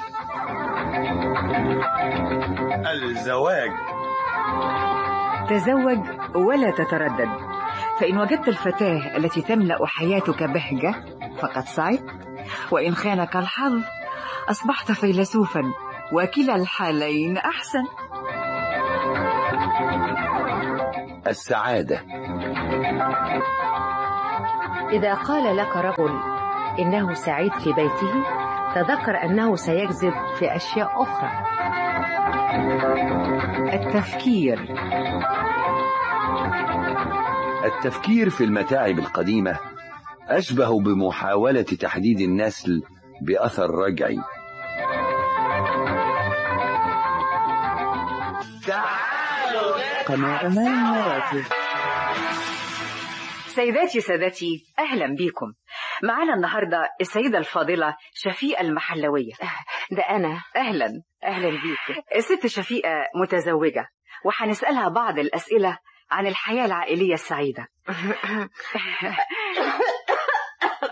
الزواج تزوج ولا تتردد فإن وجدت الفتاة التي تملأ حياتك بهجة فقد سعدت وإن خانك الحظ أصبحت فيلسوفا وكلا الحالين أحسن السعادة إذا قال لك رجل إنه سعيد في بيته تذكر أنه سيكذب في أشياء أخرى التفكير التفكير في المتاعب القديمة أشبه بمحاولة تحديد النسل بأثر رجعي سيداتي سادتي أهلا بكم معنا النهاردة السيدة الفاضلة شفيقة المحلوية ده أنا أهلا أهلا بيك الست شفيقة متزوجة وهنسألها بعض الأسئلة عن الحياة العائلية السعيدة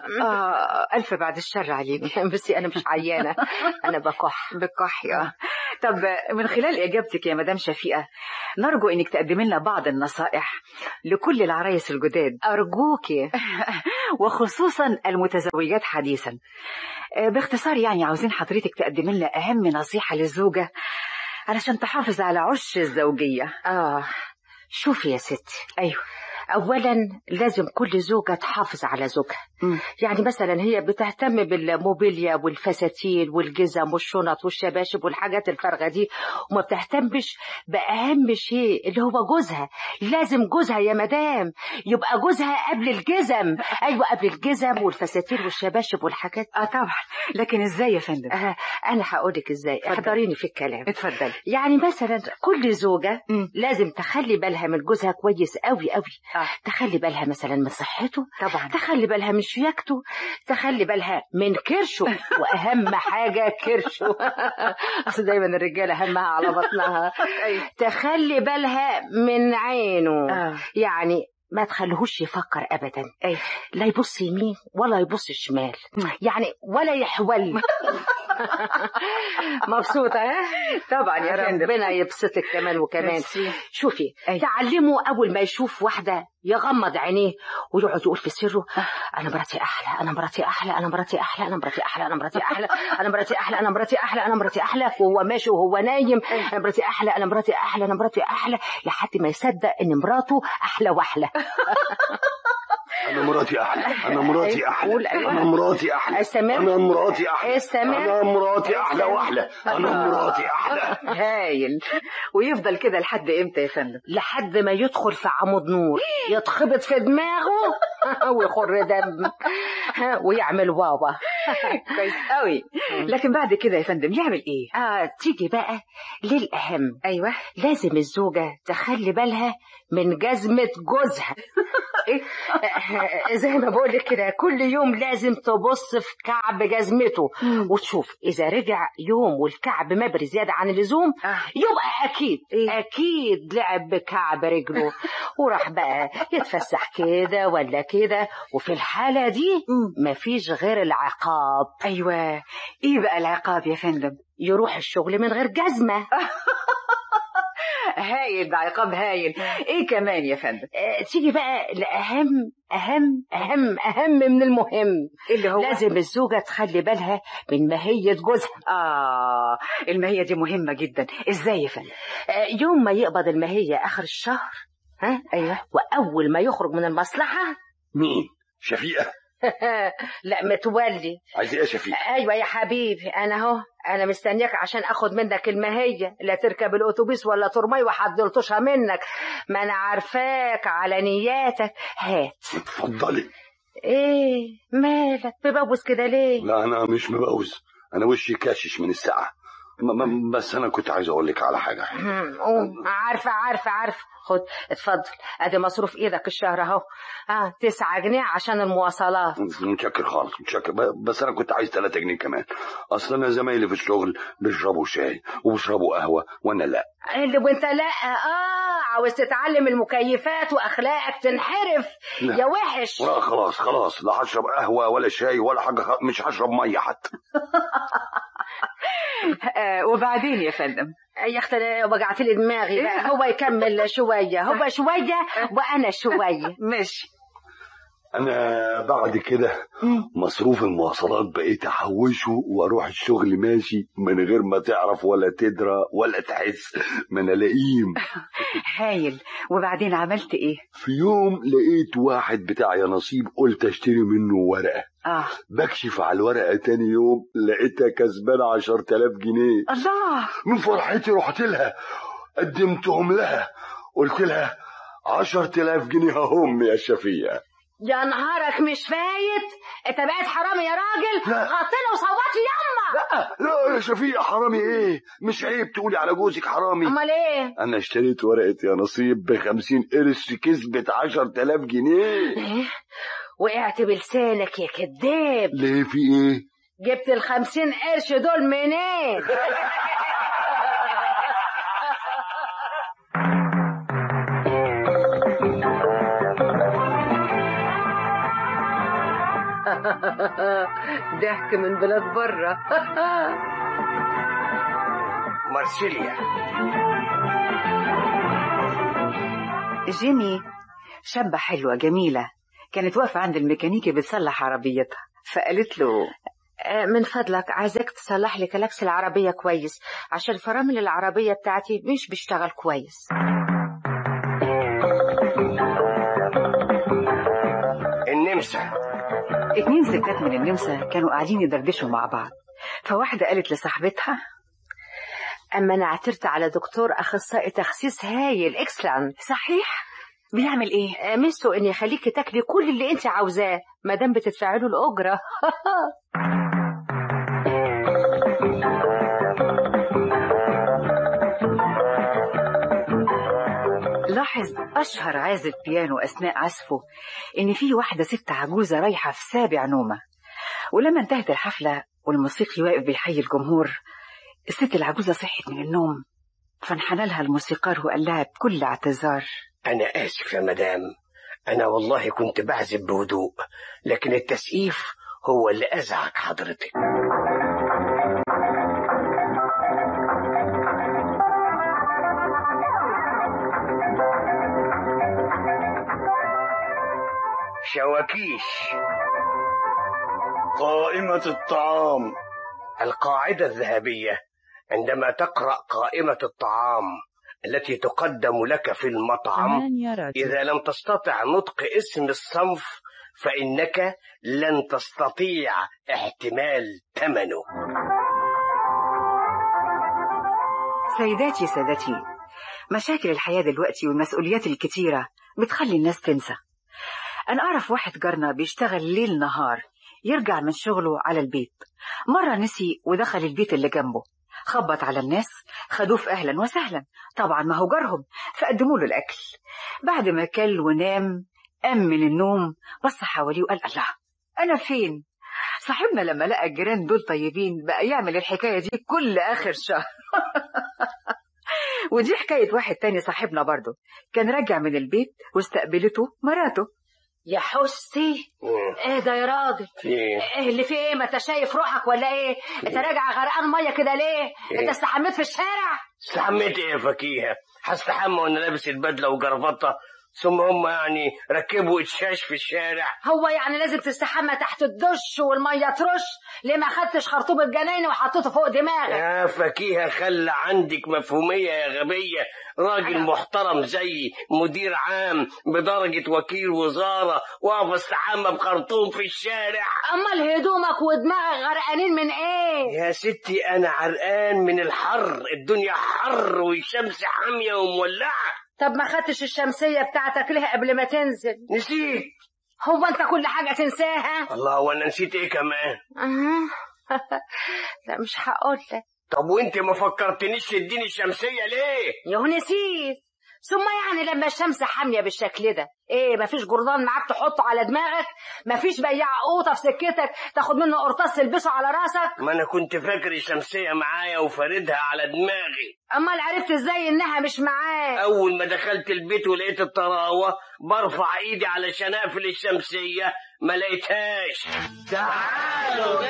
آه ألف بعد الشر عليك بس أنا مش عيانة أنا بكح بكح يا طب من خلال إجابتك يا مدام شفيقة نرجو إنك تقدمي لنا بعض النصائح لكل العرايس الجداد أرجوكي وخصوصا المتزوجات حديثا آه، باختصار يعني عاوزين حضرتك تقدمي لنا أهم نصيحة للزوجة علشان تحافظ على عش الزوجية آه شوفي يا ستي أيوه أولا لازم كل زوجة تحافظ على زوجها مم. يعني مثلا هي بتهتم بالموبيليا والفساتين والجزم والشنط والشباشب والحاجات الفارغة دي وما بتهتمش بأهم شيء اللي هو جوزها لازم جوزها يا مدام يبقى جوزها قبل الجزم أيوة قبل الجزم والفساتين والشباشب والحاجات اه طبعا لكن ازاي يا فندم آه أنا هقولك إزاي اتفضل. احضريني في الكلام اتفضل يعني مثلا كل زوجة مم. لازم تخلي بالها من جوزها كويس قوي قوي آه. تخلي بالها مثلا من صحته طبعا تخلي بالها من شياكته تخلي بالها من كرشه واهم حاجه كرشه اصل دايما الرجاله همها على بطنها أيوه. تخلي بالها من عينه آه. يعني ما تخليهوش يفكر ابدا أيوه. لا يبص يمين ولا يبص شمال يعني ولا يحول مبسوطه ها طبعا يا فندم ربنا يبسطك كمان وكمان ميرسي. شوفي أيوة. تعلمه اول ما يشوف واحده يغمض عينيه ويقعد يقول في سره انا مراتي احلى انا مراتي احلى انا مراتي احلى انا مراتي احلى انا مراتي احلى انا مراتي احلى انا مراتي احلى انا مراتي احلى وهو ماشي وهو نايم انا مراتي احلى انا مراتي احلى انا مراتي احلى لحد ما يصدق ان مراته احلى واحلى انا مراتي احلى انا مراتي احلى قول أيوة. انا مراتي احلى استمر. انا مراتي احلى استمر. انا مراتي احلى استمر. واحلى انا مراتي احلى هايل ويفضل كده لحد امتى يا فندم لحد ما يدخل في عمود نور يتخبط في دماغه ويخر دم ويعمل بابا كويس قوي لكن بعد كده يا فندم يعمل ايه آه تيجي بقى للأهم ايوه لازم الزوجة تخلي بالها من جزمة جوزها إيه؟ زي ما بقول لك كده كل يوم لازم تبص في كعب جزمته وتشوف إذا رجع يوم والكعب مبري زيادة عن اللزوم آه. يبقى أكيد إيه؟ أكيد لعب بكعب رجله وراح بقى يتفسح كده ولا كده وفي الحالة دي مفيش غير العقاب ايوه ايه بقى العقاب يا فندم يروح الشغل من غير جزمة هايل ده عقاب هايل ايه كمان يا فندم آه، تيجي بقى لأهم أهم أهم أهم من المهم اللي هو لازم الزوجة تخلي بالها من ماهية جوزها اه الماهيه دي مهمه جدا ازاي يا فندم آه، يوم ما يقبض الماهية آخر الشهر ها ايوه وأول ما يخرج من المصلحة مين شفيقة لا متولي عايز ايه يا شفيقة ايوه يا حبيبي انا اهو انا مستنياك عشان اخد منك الماهيه لا تركب الاتوبيس ولا ترمي وحد يلطشها منك ما انا عارفاك على نياتك هات اتفضلي ايه مالك مبوس كده ليه لا انا مش مبوز انا وشي كاشش من الساعة م- م- بس انا كنت عايز اقول لك على حاجة هم، قوم عارفه عارفه عارفه خد اتفضل ادي مصروف ايدك الشهر اهو اه تسعة جنيه عشان المواصلات متشكر خالص متشكر ب- بس انا كنت عايز 3 جنيه كمان اصل انا زمايلي في الشغل بيشربوا شاي وبيشربوا قهوة وانا لا اللي وانت لا اه عاوز تتعلم المكيفات واخلاقك تنحرف لا. يا وحش لا خلاص خلاص لا هشرب قهوة ولا شاي ولا حاجة خ... مش هشرب مية حتى آه وبعدين يا فندم يا اختي أنا وجعت لي دماغي بقى هو يكمل شويه هو شويه وانا شويه ماشي انا بعد كده مصروف المواصلات بقيت احوشه واروح الشغل ماشي من غير ما تعرف ولا تدرى ولا تحس ما انا لئيم هايل وبعدين عملت ايه في يوم لقيت واحد بتاع يا نصيب قلت اشتري منه ورقة اه بكشف على الورقة تاني يوم لقيتها كسبانة عشر تلاف جنيه الله من فرحتي رحت لها قدمتهم لها قلت لها عشر تلاف جنيه هم يا شفيقة يا نهارك مش فايت انت بقيت حرامي يا راجل لا. غطينا وصوت يما لا لا يا شفيقة حرامي ايه مش عيب تقولي على جوزك حرامي امال ايه انا اشتريت ورقة يا نصيب بخمسين قرش كسبت عشر تلاف جنيه إيه؟ وقعت بلسانك يا كداب ليه في ايه جبت الخمسين قرش دول منين ضحك من بلاد بره مارسيليا جيمي شابة حلوة جميلة كانت واقفة عند الميكانيكي بتصلح عربيتها فقالت له آه، من فضلك عايزاك تصلح لي كلاكس العربية كويس عشان فرامل العربية بتاعتي مش بيشتغل كويس النمسا اتنين ستات من النمسا كانوا قاعدين يدردشوا مع بعض فواحدة قالت لصاحبتها أما أنا عثرت على دكتور أخصائي تخسيس هايل إكسلان صحيح بيعمل ايه آه، ميزته إن يخليكي تاكلي كل اللي أنت عاوزاه ما دام بتدفعي له الأجرة لاحظ أشهر عازف بيانو أثناء عزفه إن في واحدة ست عجوزة رايحة في سابع نومة ولما انتهت الحفلة والموسيقي واقف بيحيي الجمهور الست العجوزة صحت من النوم فانحنى لها الموسيقار وقال لها بكل اعتذار أنا آسف يا مدام أنا والله كنت بعزف بهدوء لكن التسقيف هو اللي أزعج حضرتك شواكيش قائمة الطعام القاعدة الذهبية عندما تقرأ قائمة الطعام التي تقدم لك في المطعم إذا لم تستطع نطق اسم الصنف فإنك لن تستطيع احتمال ثمنه سيداتي سادتي مشاكل الحياة دلوقتي والمسؤوليات الكتيرة بتخلي الناس تنسى أنا أعرف واحد جارنا بيشتغل ليل نهار يرجع من شغله على البيت مرة نسي ودخل البيت اللي جنبه خبط على الناس خدوه في أهلا وسهلا طبعا ما هو جارهم فقدموا له الأكل بعد ما كل ونام قام من النوم بص حواليه وقال الله أنا فين صاحبنا لما لقى الجيران دول طيبين بقى يعمل الحكاية دي كل آخر شهر ودي حكاية واحد تاني صاحبنا برضه كان راجع من البيت واستقبلته مراته يا حسي ايه ده يا راجل في ايه اللي فيه ايه ما انت شايف روحك ولا ايه انت راجع غرقان ميه كده ليه إيه؟ انت استحميت في الشارع استحميت ايه يا فكيهة هستحمى وانا لابس البدلة وجرافطة ثم هم يعني ركبوا اتشاش في الشارع هو يعني لازم تستحمى تحت الدش والميه ترش ليه ما خدتش خرطوم الجناين وحطيته فوق دماغك يا فكيهة خلى عندك مفهومية يا غبية راجل محترم زي مدير عام بدرجة وكيل وزارة واقف استحمى بخرطوم في الشارع امال هدومك ودماغك غرقانين من ايه يا ستي أنا عرقان من الحر الدنيا حر والشمس حامية ومولعة طب ما خدتش الشمسيه بتاعتك ليه قبل ما تنزل نسيت هو انت كل حاجه تنساها الله وانا نسيت ايه كمان أها. لا مش هقول لك طب وانت ما فكرتنيش تديني الشمسية ليه يهو نسيت ثم يعني لما الشمس حامية بالشكل ده ايه مفيش جردان معاك تحطه على دماغك مفيش بياع قوطة في سكتك تاخد منه قرطاس تلبسه على راسك ما انا كنت فاكر الشمسية معايا وفاردها على دماغي امال عرفت ازاي انها مش معاك اول ما دخلت البيت ولقيت الطراوة برفع ايدي علشان اقفل الشمسية ما لقيتهاش تعالوا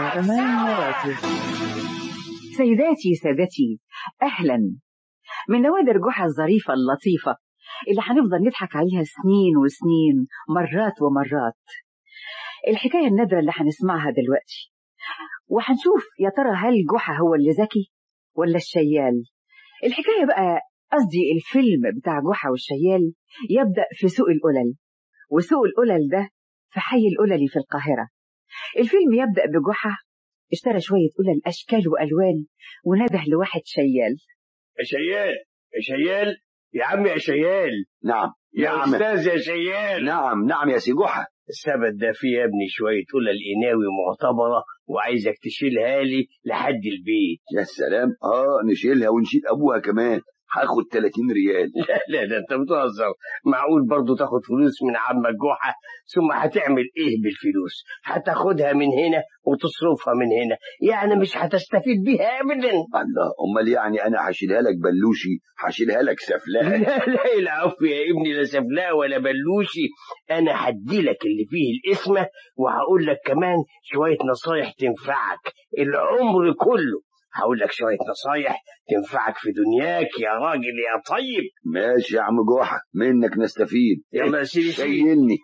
سيداتي سادتي أهلا من نوادر جحا الظريفة اللطيفة اللي هنفضل نضحك عليها سنين وسنين مرات ومرات الحكاية النادرة اللي هنسمعها دلوقتي وهنشوف يا ترى هل جحا هو اللي ذكي ولا الشيال الحكاية بقى قصدي الفيلم بتاع جحا والشيال يبدأ في سوق القلل وسوق القلل ده في حي القللي في القاهرة الفيلم يبدأ بجحا اشترى شوية قلل أشكال وألوان ونده لواحد شيال يا شيال يا شيال يا عم يا شيال نعم يا نعم استاذ يا شيال نعم نعم يا سي جحا السبت ده فيه يا ابني شوية قلل قناوي معتبرة وعايزك تشيلها لي لحد البيت يا سلام اه نشيلها ونشيل ابوها كمان هاخد 30 ريال لا لا ده انت بتهزر معقول برضو تاخد فلوس من عمك جحا ثم هتعمل ايه بالفلوس هتاخدها من هنا وتصرفها من هنا يعني مش هتستفيد بيها ابدا الله امال يعني انا هشيلها لك بلوشي هشيلها لك سفلاء لا لا العفو يا ابني لا سفلاء ولا بلوشي انا هديلك اللي فيه الاسمة وهقول لك كمان شوية نصايح تنفعك العمر كله هقول لك شويه نصايح تنفعك في دنياك يا راجل يا طيب ماشي يا عم جحا منك نستفيد يلا يا سيدي سيدي شيلني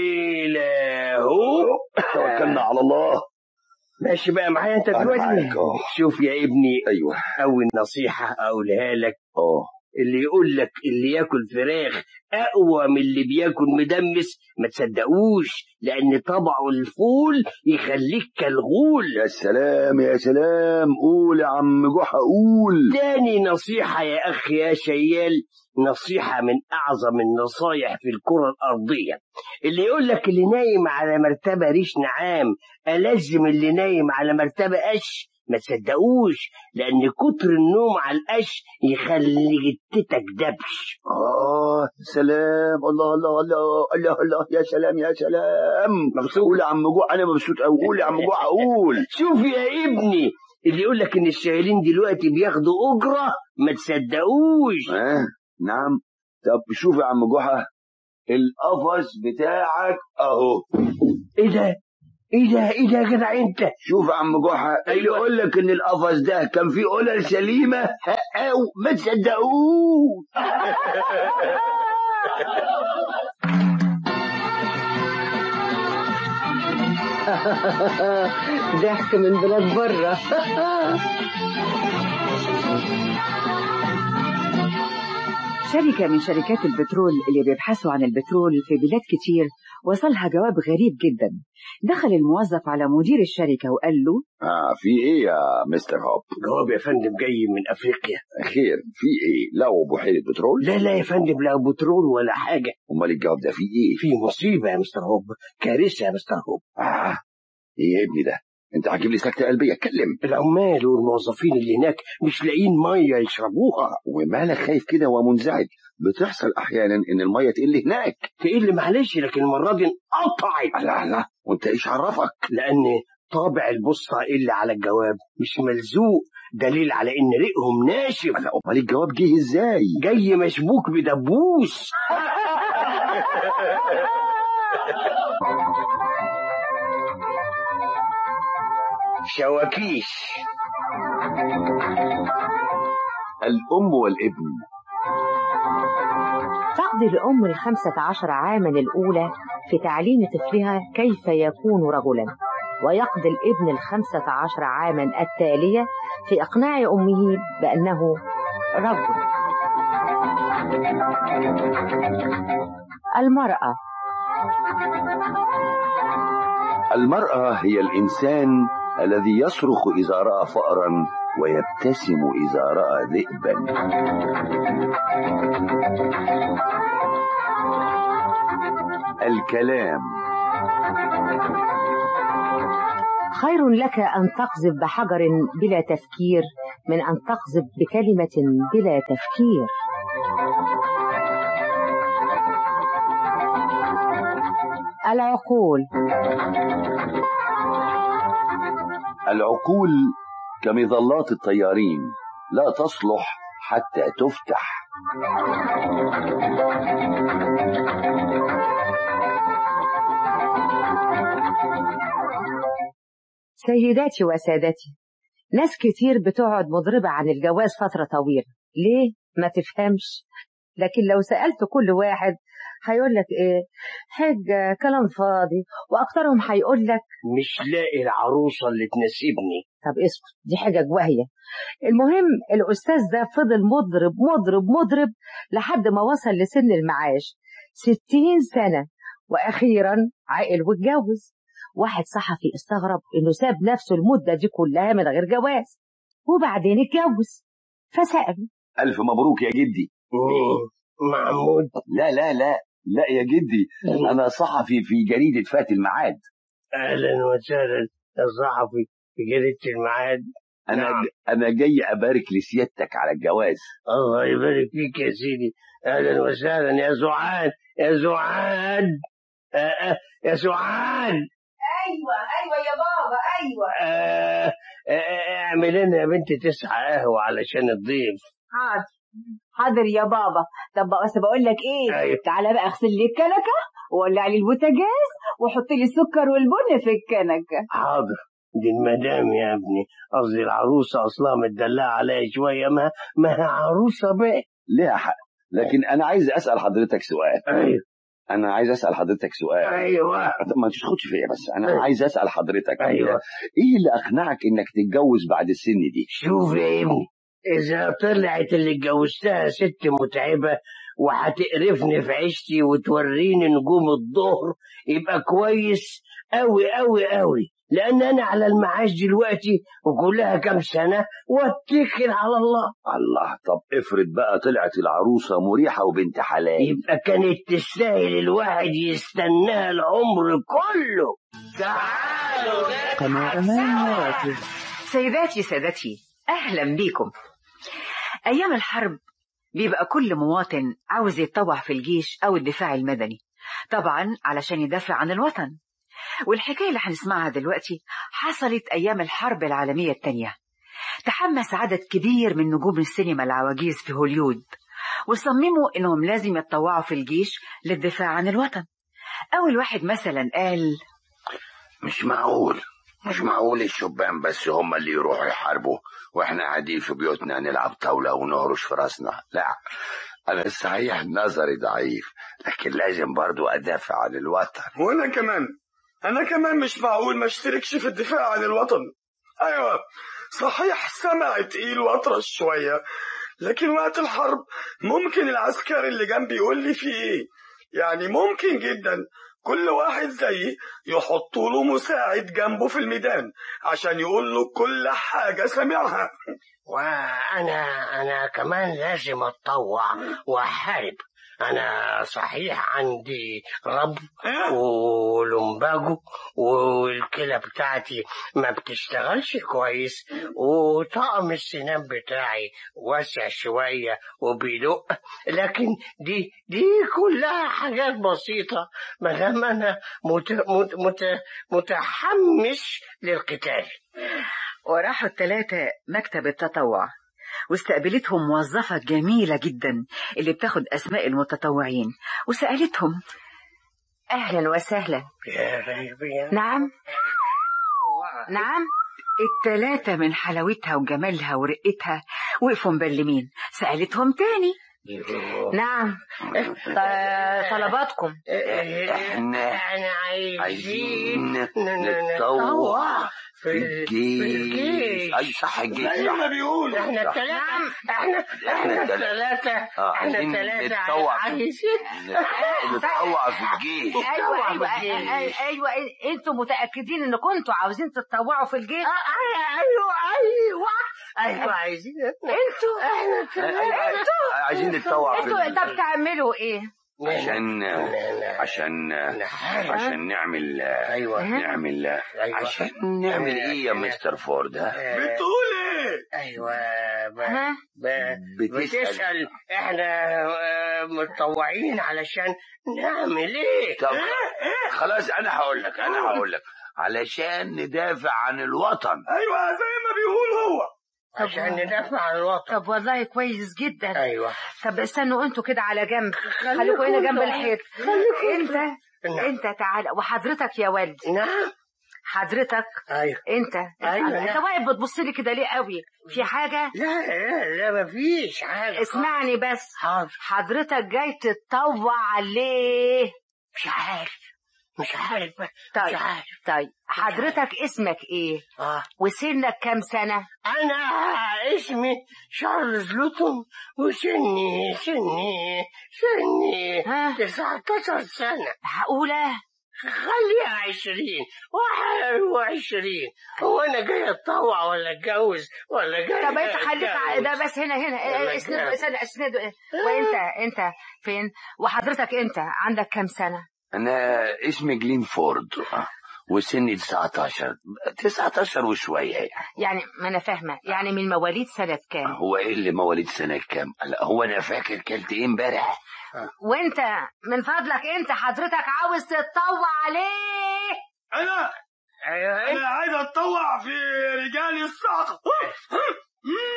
إلهو توكلنا على الله ماشي بقى معايا انت أنا دلوقتي معاك أهو. شوف يا ابني ايوه اول نصيحه اقولها لك اه اللي يقول لك اللي ياكل فراخ اقوى من اللي بياكل مدمس ما تصدقوش لان طبعه الفول يخليك كالغول يا سلام يا سلام قول يا عم جحا قول تاني نصيحة يا أخ يا شيال نصيحة من أعظم النصايح في الكرة الأرضية اللي يقول لك اللي نايم على مرتبة ريش نعام ألزم اللي نايم على مرتبة قش ما تصدقوش لأن كتر النوم على القش يخلي جتتك دبش اه سلام الله الله الله الله الله يا سلام يا سلام مبسوط قول يا عم جحا انا مبسوط قوي قول يا عم جحا قول شوف يا ابني اللي يقول لك ان الشايلين دلوقتي بياخدوا اجره ما تصدقوش ها نعم طب شوف يا عم جحا القفص بتاعك اهو ايه ده ايه ده ايه ده يا جدع انت شوف يا عم جحا اللي أيوة. يقول لك ان القفص ده كان فيه قلل سليمه او ما تصدقوش ضحك من بلاد بره شركة من شركات البترول اللي بيبحثوا عن البترول في بلاد كتير وصلها جواب غريب جدا دخل الموظف على مدير الشركة وقال له اه في ايه يا مستر هوب جواب يا فندم جاي من افريقيا خير في ايه لقوا بحيره بترول لا لا يا فندم لا بترول ولا حاجه امال الجواب ده في ايه في مصيبه يا مستر هوب كارثه يا مستر هوب اه ايه يا ابني ده انت هتجيب لي سكته قلبيه اتكلم العمال والموظفين اللي هناك مش لاقيين ميه يشربوها ومالك خايف كده ومنزعج بتحصل احيانا ان الميه تقل هناك تقل معلش لكن المره دي انقطعت لا لا وانت ايش عرفك لان طابع البوسطه اللي على الجواب مش ملزوق دليل على ان ريقهم ناشف لا امال الجواب جه ازاي جاي مشبوك بدبوس شواكيش الام والابن تقضي الأم الخمسة عشر عاما الأولى في تعليم طفلها كيف يكون رجلا ويقضي الابن الخمسة عشر عاما التالية في إقناع أمه بأنه رجل المرأة المراه هي الانسان الذي يصرخ اذا راى فأرا ويبتسم اذا راى ذئبا الكلام خير لك أن تقذف بحجر بلا تفكير من أن تقذف بكلمة بلا تفكير العقول العقول كمظلات الطيارين لا تصلح حتى تفتح سيداتي وسادتي ناس كتير بتقعد مضربة عن الجواز فترة طويلة ليه؟ ما تفهمش لكن لو سألت كل واحد هيقول لك ايه حجة كلام فاضي واكترهم هيقول لك مش لاقي العروسه اللي تناسبني طب اسكت دي حاجة واهية المهم الأستاذ ده فضل مضرب مضرب مضرب لحد ما وصل لسن المعاش ستين سنة وأخيرا عقل واتجوز واحد صحفي استغرب إنه ساب نفسه المدة دي كلها من غير جواز وبعدين اتجوز فسأل الف مبروك يا جدي محمود لا لا لا لا يا جدي انا صحفي في جريده فات الميعاد اهلا وسهلا يا صحفي في جريده الميعاد انا نعم. انا جاي ابارك لسيادتك على الجواز الله يبارك فيك يا سيدي اهلا وسهلا يا سعاد يا سعاد آه آه يا سعاد ايوه ايوه يا بابا ايوه آه آه آه، اعمل لنا يا بنتي تسعة قهوة علشان الضيف حاضر حاضر يا بابا طب بس بقول لك ايه أيوة. تعالى بقى اغسل لي الكنكه وولع لي البوتاجاز وحط لي السكر والبن في الكنكه حاضر دي المدام يا ابني قصدي العروسة أصلها متدلعة عليا شوية ما ما هي عروسة بقى ليها حق لكن انا عايز اسال حضرتك سؤال أيوه انا عايز اسال حضرتك سؤال أيوه طب ما تاخدش فيا بس انا أيوة. عايز اسال حضرتك أيوة. ايه اللي اقنعك انك تتجوز بعد السن دي شوف يا ابني إذا طلعت اللي اتجوزتها ست متعبة وهتقرفني في عيشتي وتوريني نجوم الظهر يبقى كويس أوي أوي أوي لأن أنا على المعاش دلوقتي وكلها كام سنة واتكل على الله الله طب افرض بقى طلعت العروسه مريحه وبنت حلال يبقى كانت تستاهل الواحد يستناها العمر كله تعالوا سيداتي سادتي أهلا بيكم أيام الحرب بيبقى كل مواطن عاوز يتطوع في الجيش أو الدفاع المدني طبعا علشان يدافع عن الوطن والحكاية اللي هنسمعها دلوقتي حصلت أيام الحرب العالمية التانية تحمس عدد كبير من نجوم السينما العواجيز في هوليود وصمموا إنهم لازم يتطوعوا في الجيش للدفاع عن الوطن أول واحد مثلا قال مش معقول مش معقول الشبان بس هم اللي يروحوا يحاربوا واحنا قاعدين في بيوتنا نلعب طاولة ونهرش في راسنا لا انا صحيح نظري ضعيف لكن لازم برضو ادافع عن الوطن وانا كمان انا كمان مش معقول ما اشتركش في الدفاع عن الوطن ايوه صحيح سمع تقيل واطرش شويه لكن وقت الحرب ممكن العسكري اللي جنبي يقول لي في ايه يعني ممكن جدا كل واحد زيي يحطوا له مساعد جنبه في الميدان عشان يقول له كل حاجة سمعها وأنا أنا كمان لازم أتطوع وأحارب أنا صحيح عندي رب ولمباجو والكلى بتاعتي ما بتشتغلش كويس وطقم السنان بتاعي واسع شوية وبيدق لكن دي دي كلها حاجات بسيطة ما دام أنا مت مت مت متحمس للقتال وراحوا الثلاثة مكتب التطوع واستقبلتهم موظفة جميلة جدا اللي بتاخد أسماء المتطوعين وسألتهم أهلا وسهلا نعم نعم التلاتة من حلاوتها وجمالها ورقتها وقفوا مبلمين سألتهم تاني نعم ط- طلباتكم احنا احنا عايزين عايزين نتطوع في ال- في الجيش. اي صح الجيش زي صح. ما بيقولوا احنا الثلاثة احنا احنا الثلاثة آه، احنا عايزين الثلاثة نتطوع في- عايزين نتطوع في الجيش ايوه ايوه في الجيش. أيوة- ايوه انتوا متاكدين ان كنتوا عاوزين تتطوعوا في الجيش ايوه ايوه ايوه عايزين انتوا احنا الثلاثة عايزين نتطوع في انتوا ال- طب تعملوا ايه عشان عشان نحارب. عشان نعمل ايوه نعمل أيوة. عشان نعمل ايه يا مستر فورد ها؟ بتقول ايه ايوه ب... ها ب... بتسأل بتسأل احنا آه، متطوعين علشان نعمل ايه طب خلاص انا هقول لك انا هقول لك علشان ندافع عن الوطن ايوه زي ما بيقول هو عشان ندافع عن الوطن طب والله كويس جدا ايوه طب استنوا انتوا كده على جنب خليكوا هنا جنب الحيط انت نعم. انت تعال وحضرتك يا والد نعم حضرتك ايوه انت أيوة، انت نعم. واقف بتبص لي كده ليه قوي في حاجه لا لا لا مفيش حاجة اسمعني بس حاضر حضرتك جاي تتطوع ليه مش عارف مش عارف مش طيب عارف طيب حضرتك اسمك ايه اه وسنك كام سنه انا اسمي شارلز لوتون وسني سني سني ها؟ 19 سنة معقوله خليها عشرين واحد وعشرين هو انا جاي اتطوع ولا اتجوز ولا جاي طب انت خليك ع- أتجوز؟ ده بس هنا هنا ولا اسند كام؟ اسند اسند وانت انت فين وحضرتك انت عندك كام سنه انا اسمي جلين فورد وسني 19 19 وشويه يعني يعني ما انا فاهمه يعني من مواليد سنه كام هو ايه اللي مواليد سنه كام؟ لا هو انا فاكر كلت ايه امبارح وانت من فضلك انت حضرتك عاوز تتطوع ليه انا ايوه انا عايز اتطوع في رجال الصعقة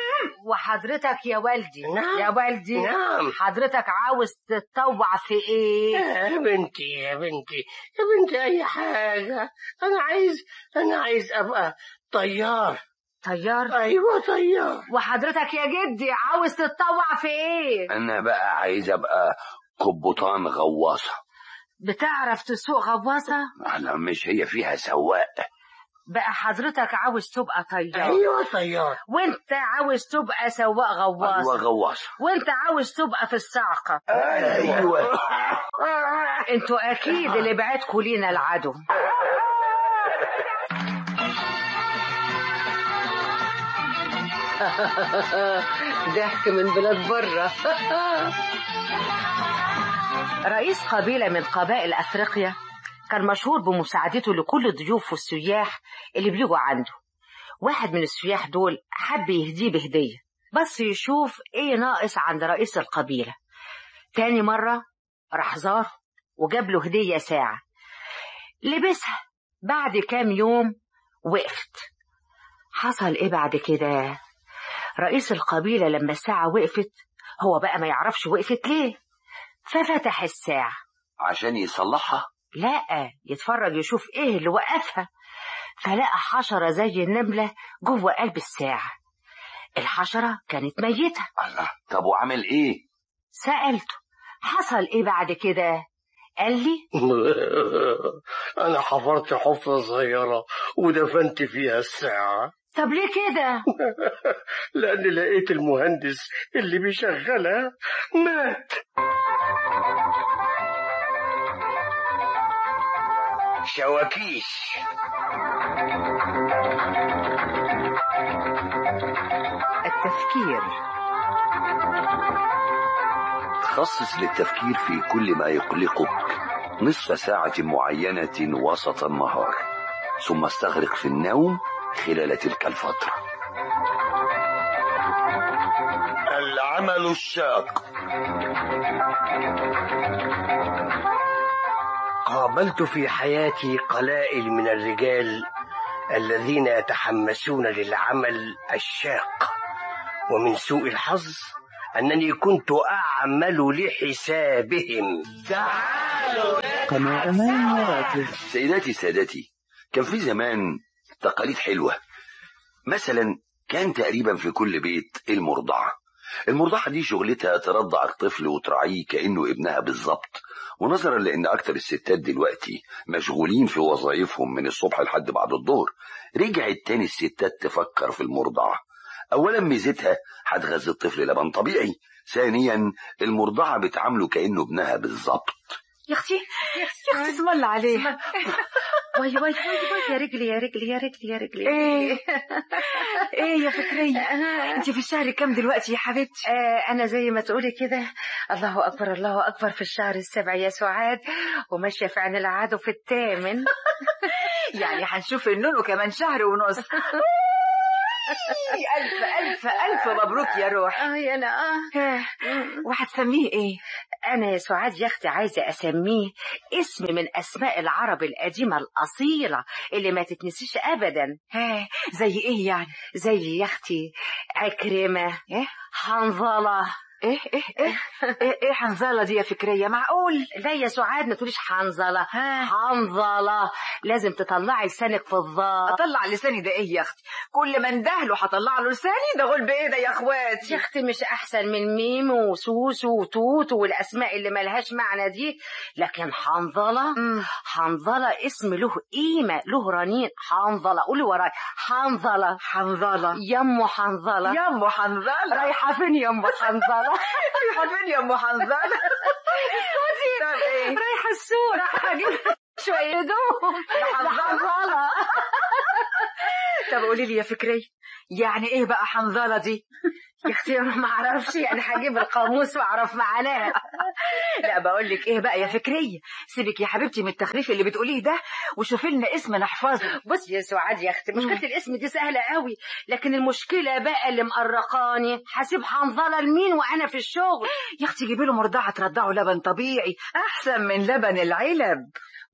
وحضرتك يا والدي نعم. يا والدي نعم. حضرتك عاوز تتطوع في ايه يا بنتي يا بنتي يا بنتي اي حاجة انا عايز انا عايز ابقى طيار طيار ايوه طيار وحضرتك يا جدي عاوز تتطوع في ايه انا بقى عايز ابقى قبطان غواصة بتعرف تسوق غواصة انا مش هي فيها سواق بقى حضرتك عاوز تبقى طيار ايوه طيار وانت عاوز تبقى سواق ايوه غواصة غواصة وانت عاوز تبقى في الصعقة ايوه انتوا اكيد اللي بعتكوا لينا العدو ضحك من بلاد بره رئيس قبيلة من قبائل أفريقيا كان مشهور بمساعدته لكل الضيوف والسياح اللي بيجوا عنده واحد من السياح دول حب يهديه بهدية بس يشوف ايه ناقص عند رئيس القبيلة تاني مرة راح زاره وجاب له هدية ساعة لبسها بعد كام يوم وقفت حصل ايه بعد كده رئيس القبيلة لما الساعة وقفت هو بقى ما يعرفش وقفت ليه ففتح الساعة عشان يصلحها لا يتفرج يشوف ايه اللي وقفها فلقى حشرة زي النملة جوه قلب الساعة الحشرة كانت ميتة الله طب وعمل ايه سألته حصل ايه بعد كده قال لي انا حفرت حفرة صغيرة ودفنت فيها الساعة طب ليه كده لأن لقيت المهندس اللي بيشغلها مات شواكيش التفكير خصص للتفكير في كل ما يقلقك نصف ساعة معينة وسط النهار ثم استغرق في النوم خلال تلك الفترة العمل الشاق قابلت في حياتي قلائل من الرجال الذين يتحمسون للعمل الشاق ومن سوء الحظ أنني كنت أعمل لحسابهم سيداتي سادتي كان في زمان تقاليد حلوة مثلا كان تقريبا في كل بيت المرضعة المرضعة دي شغلتها ترضع الطفل وتراعيه كأنه ابنها بالظبط ونظرا لأن أكتر الستات دلوقتي مشغولين في وظائفهم من الصبح لحد بعد الظهر رجعت تاني الستات تفكر في المرضعة أولا ميزتها هتغذي الطفل لبن طبيعي ثانيا المرضعة بتعامله كأنه ابنها بالظبط يا اختي يا اختي اسم الله عليه واي واي واي واي يا رجلي يا رجلي يا رجلي يا رجلي ايه ايه يا فكرية انت في الشهر كام دلوقتي يا حبيبتي آه انا زي ما تقولي كده الله اكبر الله اكبر في الشهر السابع يا سعاد وماشيه في عين العدو في الثامن يعني هنشوف النونو كمان شهر ونص ألف ألف ألف مبروك يا روح اه يا انا اه وهتسميه إيه؟ انا يا سعاد يا اختي عايزه اسميه اسم من اسماء العرب القديمه الاصيله اللي ما تتنسيش ابدا ها زي إيه يعني؟ زي يا اختي عكرمه إيه؟ حنظله إيه إيه إيه إيه, إيه حنظلة دي يا فكرية معقول؟ لا يا سعاد ما تقوليش حنظله ها حنظله لازم تطلعي لسانك في الظهر أطلع لساني ده إيه يا أختي؟ كل ما اندهله هطلع له لساني ده غول بإيه ده يا إخواتي؟ يا اختي مش احسن من ميم وسوسو وتوت والاسماء اللي ملهاش معنى دي لكن حنظله مم. حنظله اسم له قيمه له رنين حنظله قولي وراي حنظله حنظلة يمه حنظله يا أم حنظلة رايحه فين يمه حنظله رايحة فين يا أم حنظلة؟ طب إيه؟ رايحه السوق رايحه اجيب شويه هدوم حنظله طب قولي لي يا فكرية يعني إيه بقى حنظلة دي؟ يا اختي أنا ما اعرفش يعني هجيب القاموس واعرف معناه لا بقول لك ايه بقى يا فكريه سيبك يا حبيبتي من التخريف اللي بتقوليه ده وشوفي لنا اسم نحفظه بصي يا سعاد يا اختي مشكله الاسم دي سهله قوي لكن المشكله بقى اللي مقرقاني هسيب حنظله لمين وانا في الشغل يا اختي جيبي له مرضعه ترضعه لبن طبيعي احسن من لبن العلب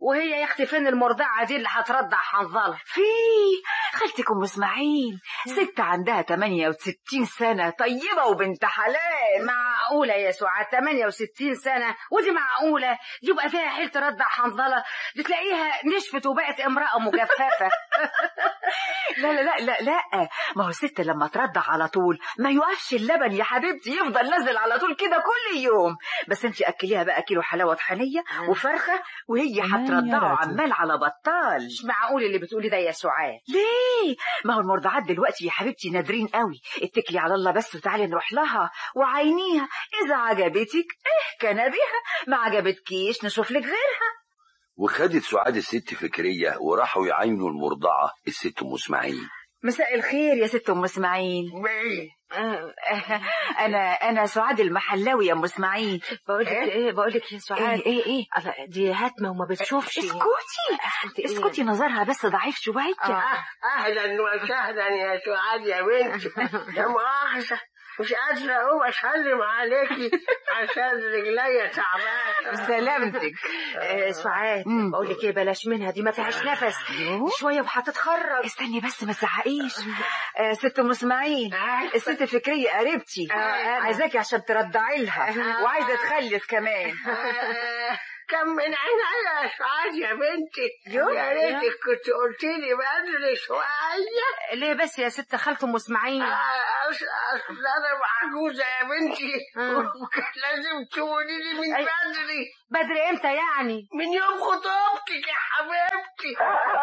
وهي يا اختي فين المرضعه دي اللي هترضع حنظله في خالتك ام اسماعيل ست عندها 68 سنه طيبه وبنت حلال معقوله يا سعاد 68 سنه ودي معقوله يبقى فيها حيل ترضع حنظله دي تلاقيها نشفت وبقت امراه مجففه لا لا لا لا لا ما هو الست لما ترضع على طول ما يوقفش اللبن يا حبيبتي يفضل نازل على طول كده كل يوم بس انت اكليها بقى كيلو حلاوه طحينيه وفرخه وهي هترضعه عمال على بطال مش معقول اللي بتقولي ده يا سعاد ليه ما هو المرضعات دلوقتي يا حبيبتي نادرين قوي اتكلي على الله بس وتعالي نروح لها وعينيها اذا عجبتك اهكنا بيها ما عجبتكيش نشوف لك غيرها وخدت سعاد الست فكرية وراحوا يعينوا المرضعة الست ام اسماعيل مساء الخير يا ست ام اسماعيل آه، آه، انا انا سعاد المحلاوي يا ام اسماعيل بقول لك ايه بقول لك يا سعاد ايه ايه ايه الله، دي هاتمه وما بتشوفش اسكتي اسكتي نظرها بس ضعيف شويه آه، اهلا وسهلا يا سعاد يا بنتي يا مؤاخذة مش قادرة أقوم أسلم عليكي عشان رجليا تعبانة سلامتك آه، سعاد بقول لك ايه بلاش منها دي ما فيهاش نفس شويه وهتتخرج استني بس ما تزعقيش آه، ست ام اسماعيل الست فكريه قريبتي عايزاكي عشان ترضعي لها وعايزه تخلف كمان كم من عينيا يا سعاد يا بنتي يا ريتك كنت قلت لي بدري شوية ليه بس يا ست خالته ام اسماعيل آه، أصل أصل أنا معجوزة يا بنتي وكان لازم تقولي لي من أي. بدري بدري امتى يعني من يوم خطوبتك يا حبيبتي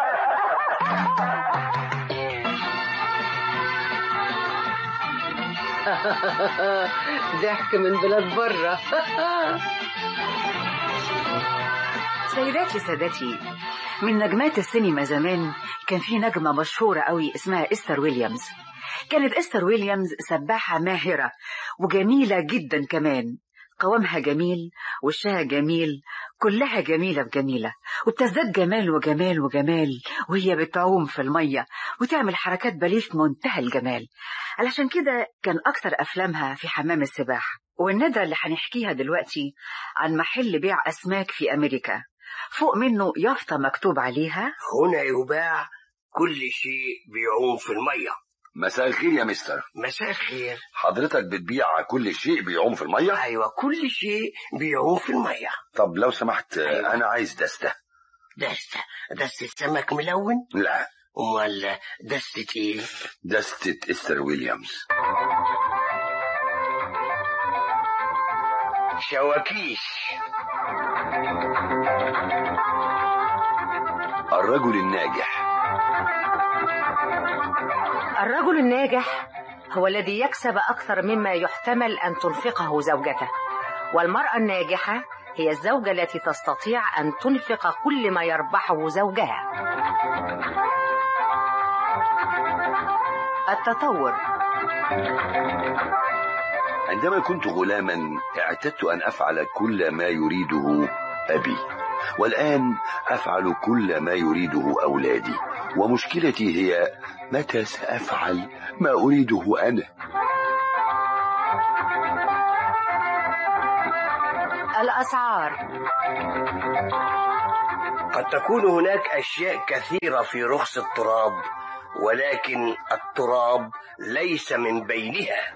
ضحك من بلاد بره سيداتي سادتي من نجمات السينما زمان كان في نجمة مشهورة قوي اسمها إستر ويليامز كانت إستر ويليامز سباحة ماهرة وجميلة جدا كمان قوامها جميل وشها جميل كلها جميلة بجميلة وبتزداد جمال وجمال وجمال وهي بتعوم في المية وتعمل حركات باليه في منتهى الجمال علشان كده كان أكثر أفلامها في حمام السباحة والندى اللي هنحكيها دلوقتي عن محل بيع أسماك في أمريكا فوق منه يافطة مكتوب عليها هنا يباع كل شيء بيعوم في المية مساء الخير يا مستر مساء الخير حضرتك بتبيع كل شيء بيعوم في المية أيوة كل شيء بيعوم في المية طب لو سمحت أيوة. انا عايز دستة دستة دستة سمك ملون لا أمال دستة إيه دستة استر ويليامز شواكيش الرجل الناجح الرجل الناجح هو الذي يكسب أكثر مما يحتمل أن تنفقه زوجته والمرأة الناجحة هي الزوجة التي تستطيع أن تنفق كل ما يربحه زوجها التطور عندما كنت غلاما اعتدت أن أفعل كل ما يريده أبي والآن أفعل كل ما يريده أولادي ومشكلتي هي متى سأفعل ما أريده أنا الأسعار قد تكون هناك أشياء كثيرة في رخص التراب ولكن التراب ليس من بينها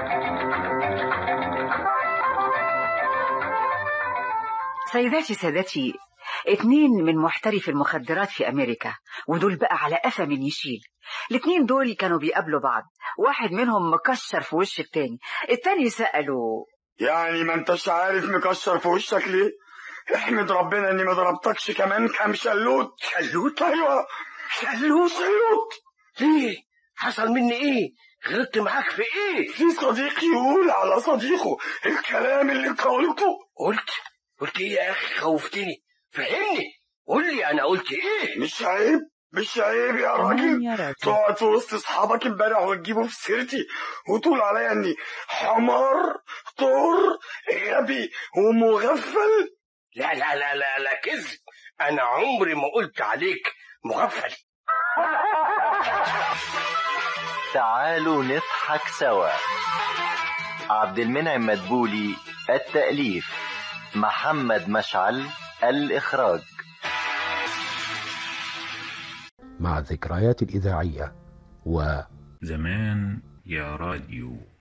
سيداتي سادتي اتنين من محترفي المخدرات في أمريكا ودول بقى على قفا من يشيل الاتنين دول كانوا بيقابلوا بعض واحد منهم مكشر في وش التاني التاني سأله يعني ما انتش عارف مكشر في وشك ليه احمد ربنا اني ما ضربتكش كمان كام شلوت شلوت ايوه شلوت شلوت ليه حصل مني ايه غلطت معاك في ايه في صديق يقول على صديقه الكلام اللي انت قلته قلت قلت ايه يا اخي خوفتني فهمني قول لي انا قلت ايه مش عيب مش عيب يا راجل تقعد في وسط اصحابك امبارح وتجيبه في سيرتي وتقول عليا اني حمار طور غبي ومغفل لا لا لا لا لا كذب انا عمري ما قلت عليك مغفل تعالوا نضحك سوا عبد المنعم مدبولي التأليف محمد مشعل الإخراج مع الذكريات الإذاعية و زمان يا راديو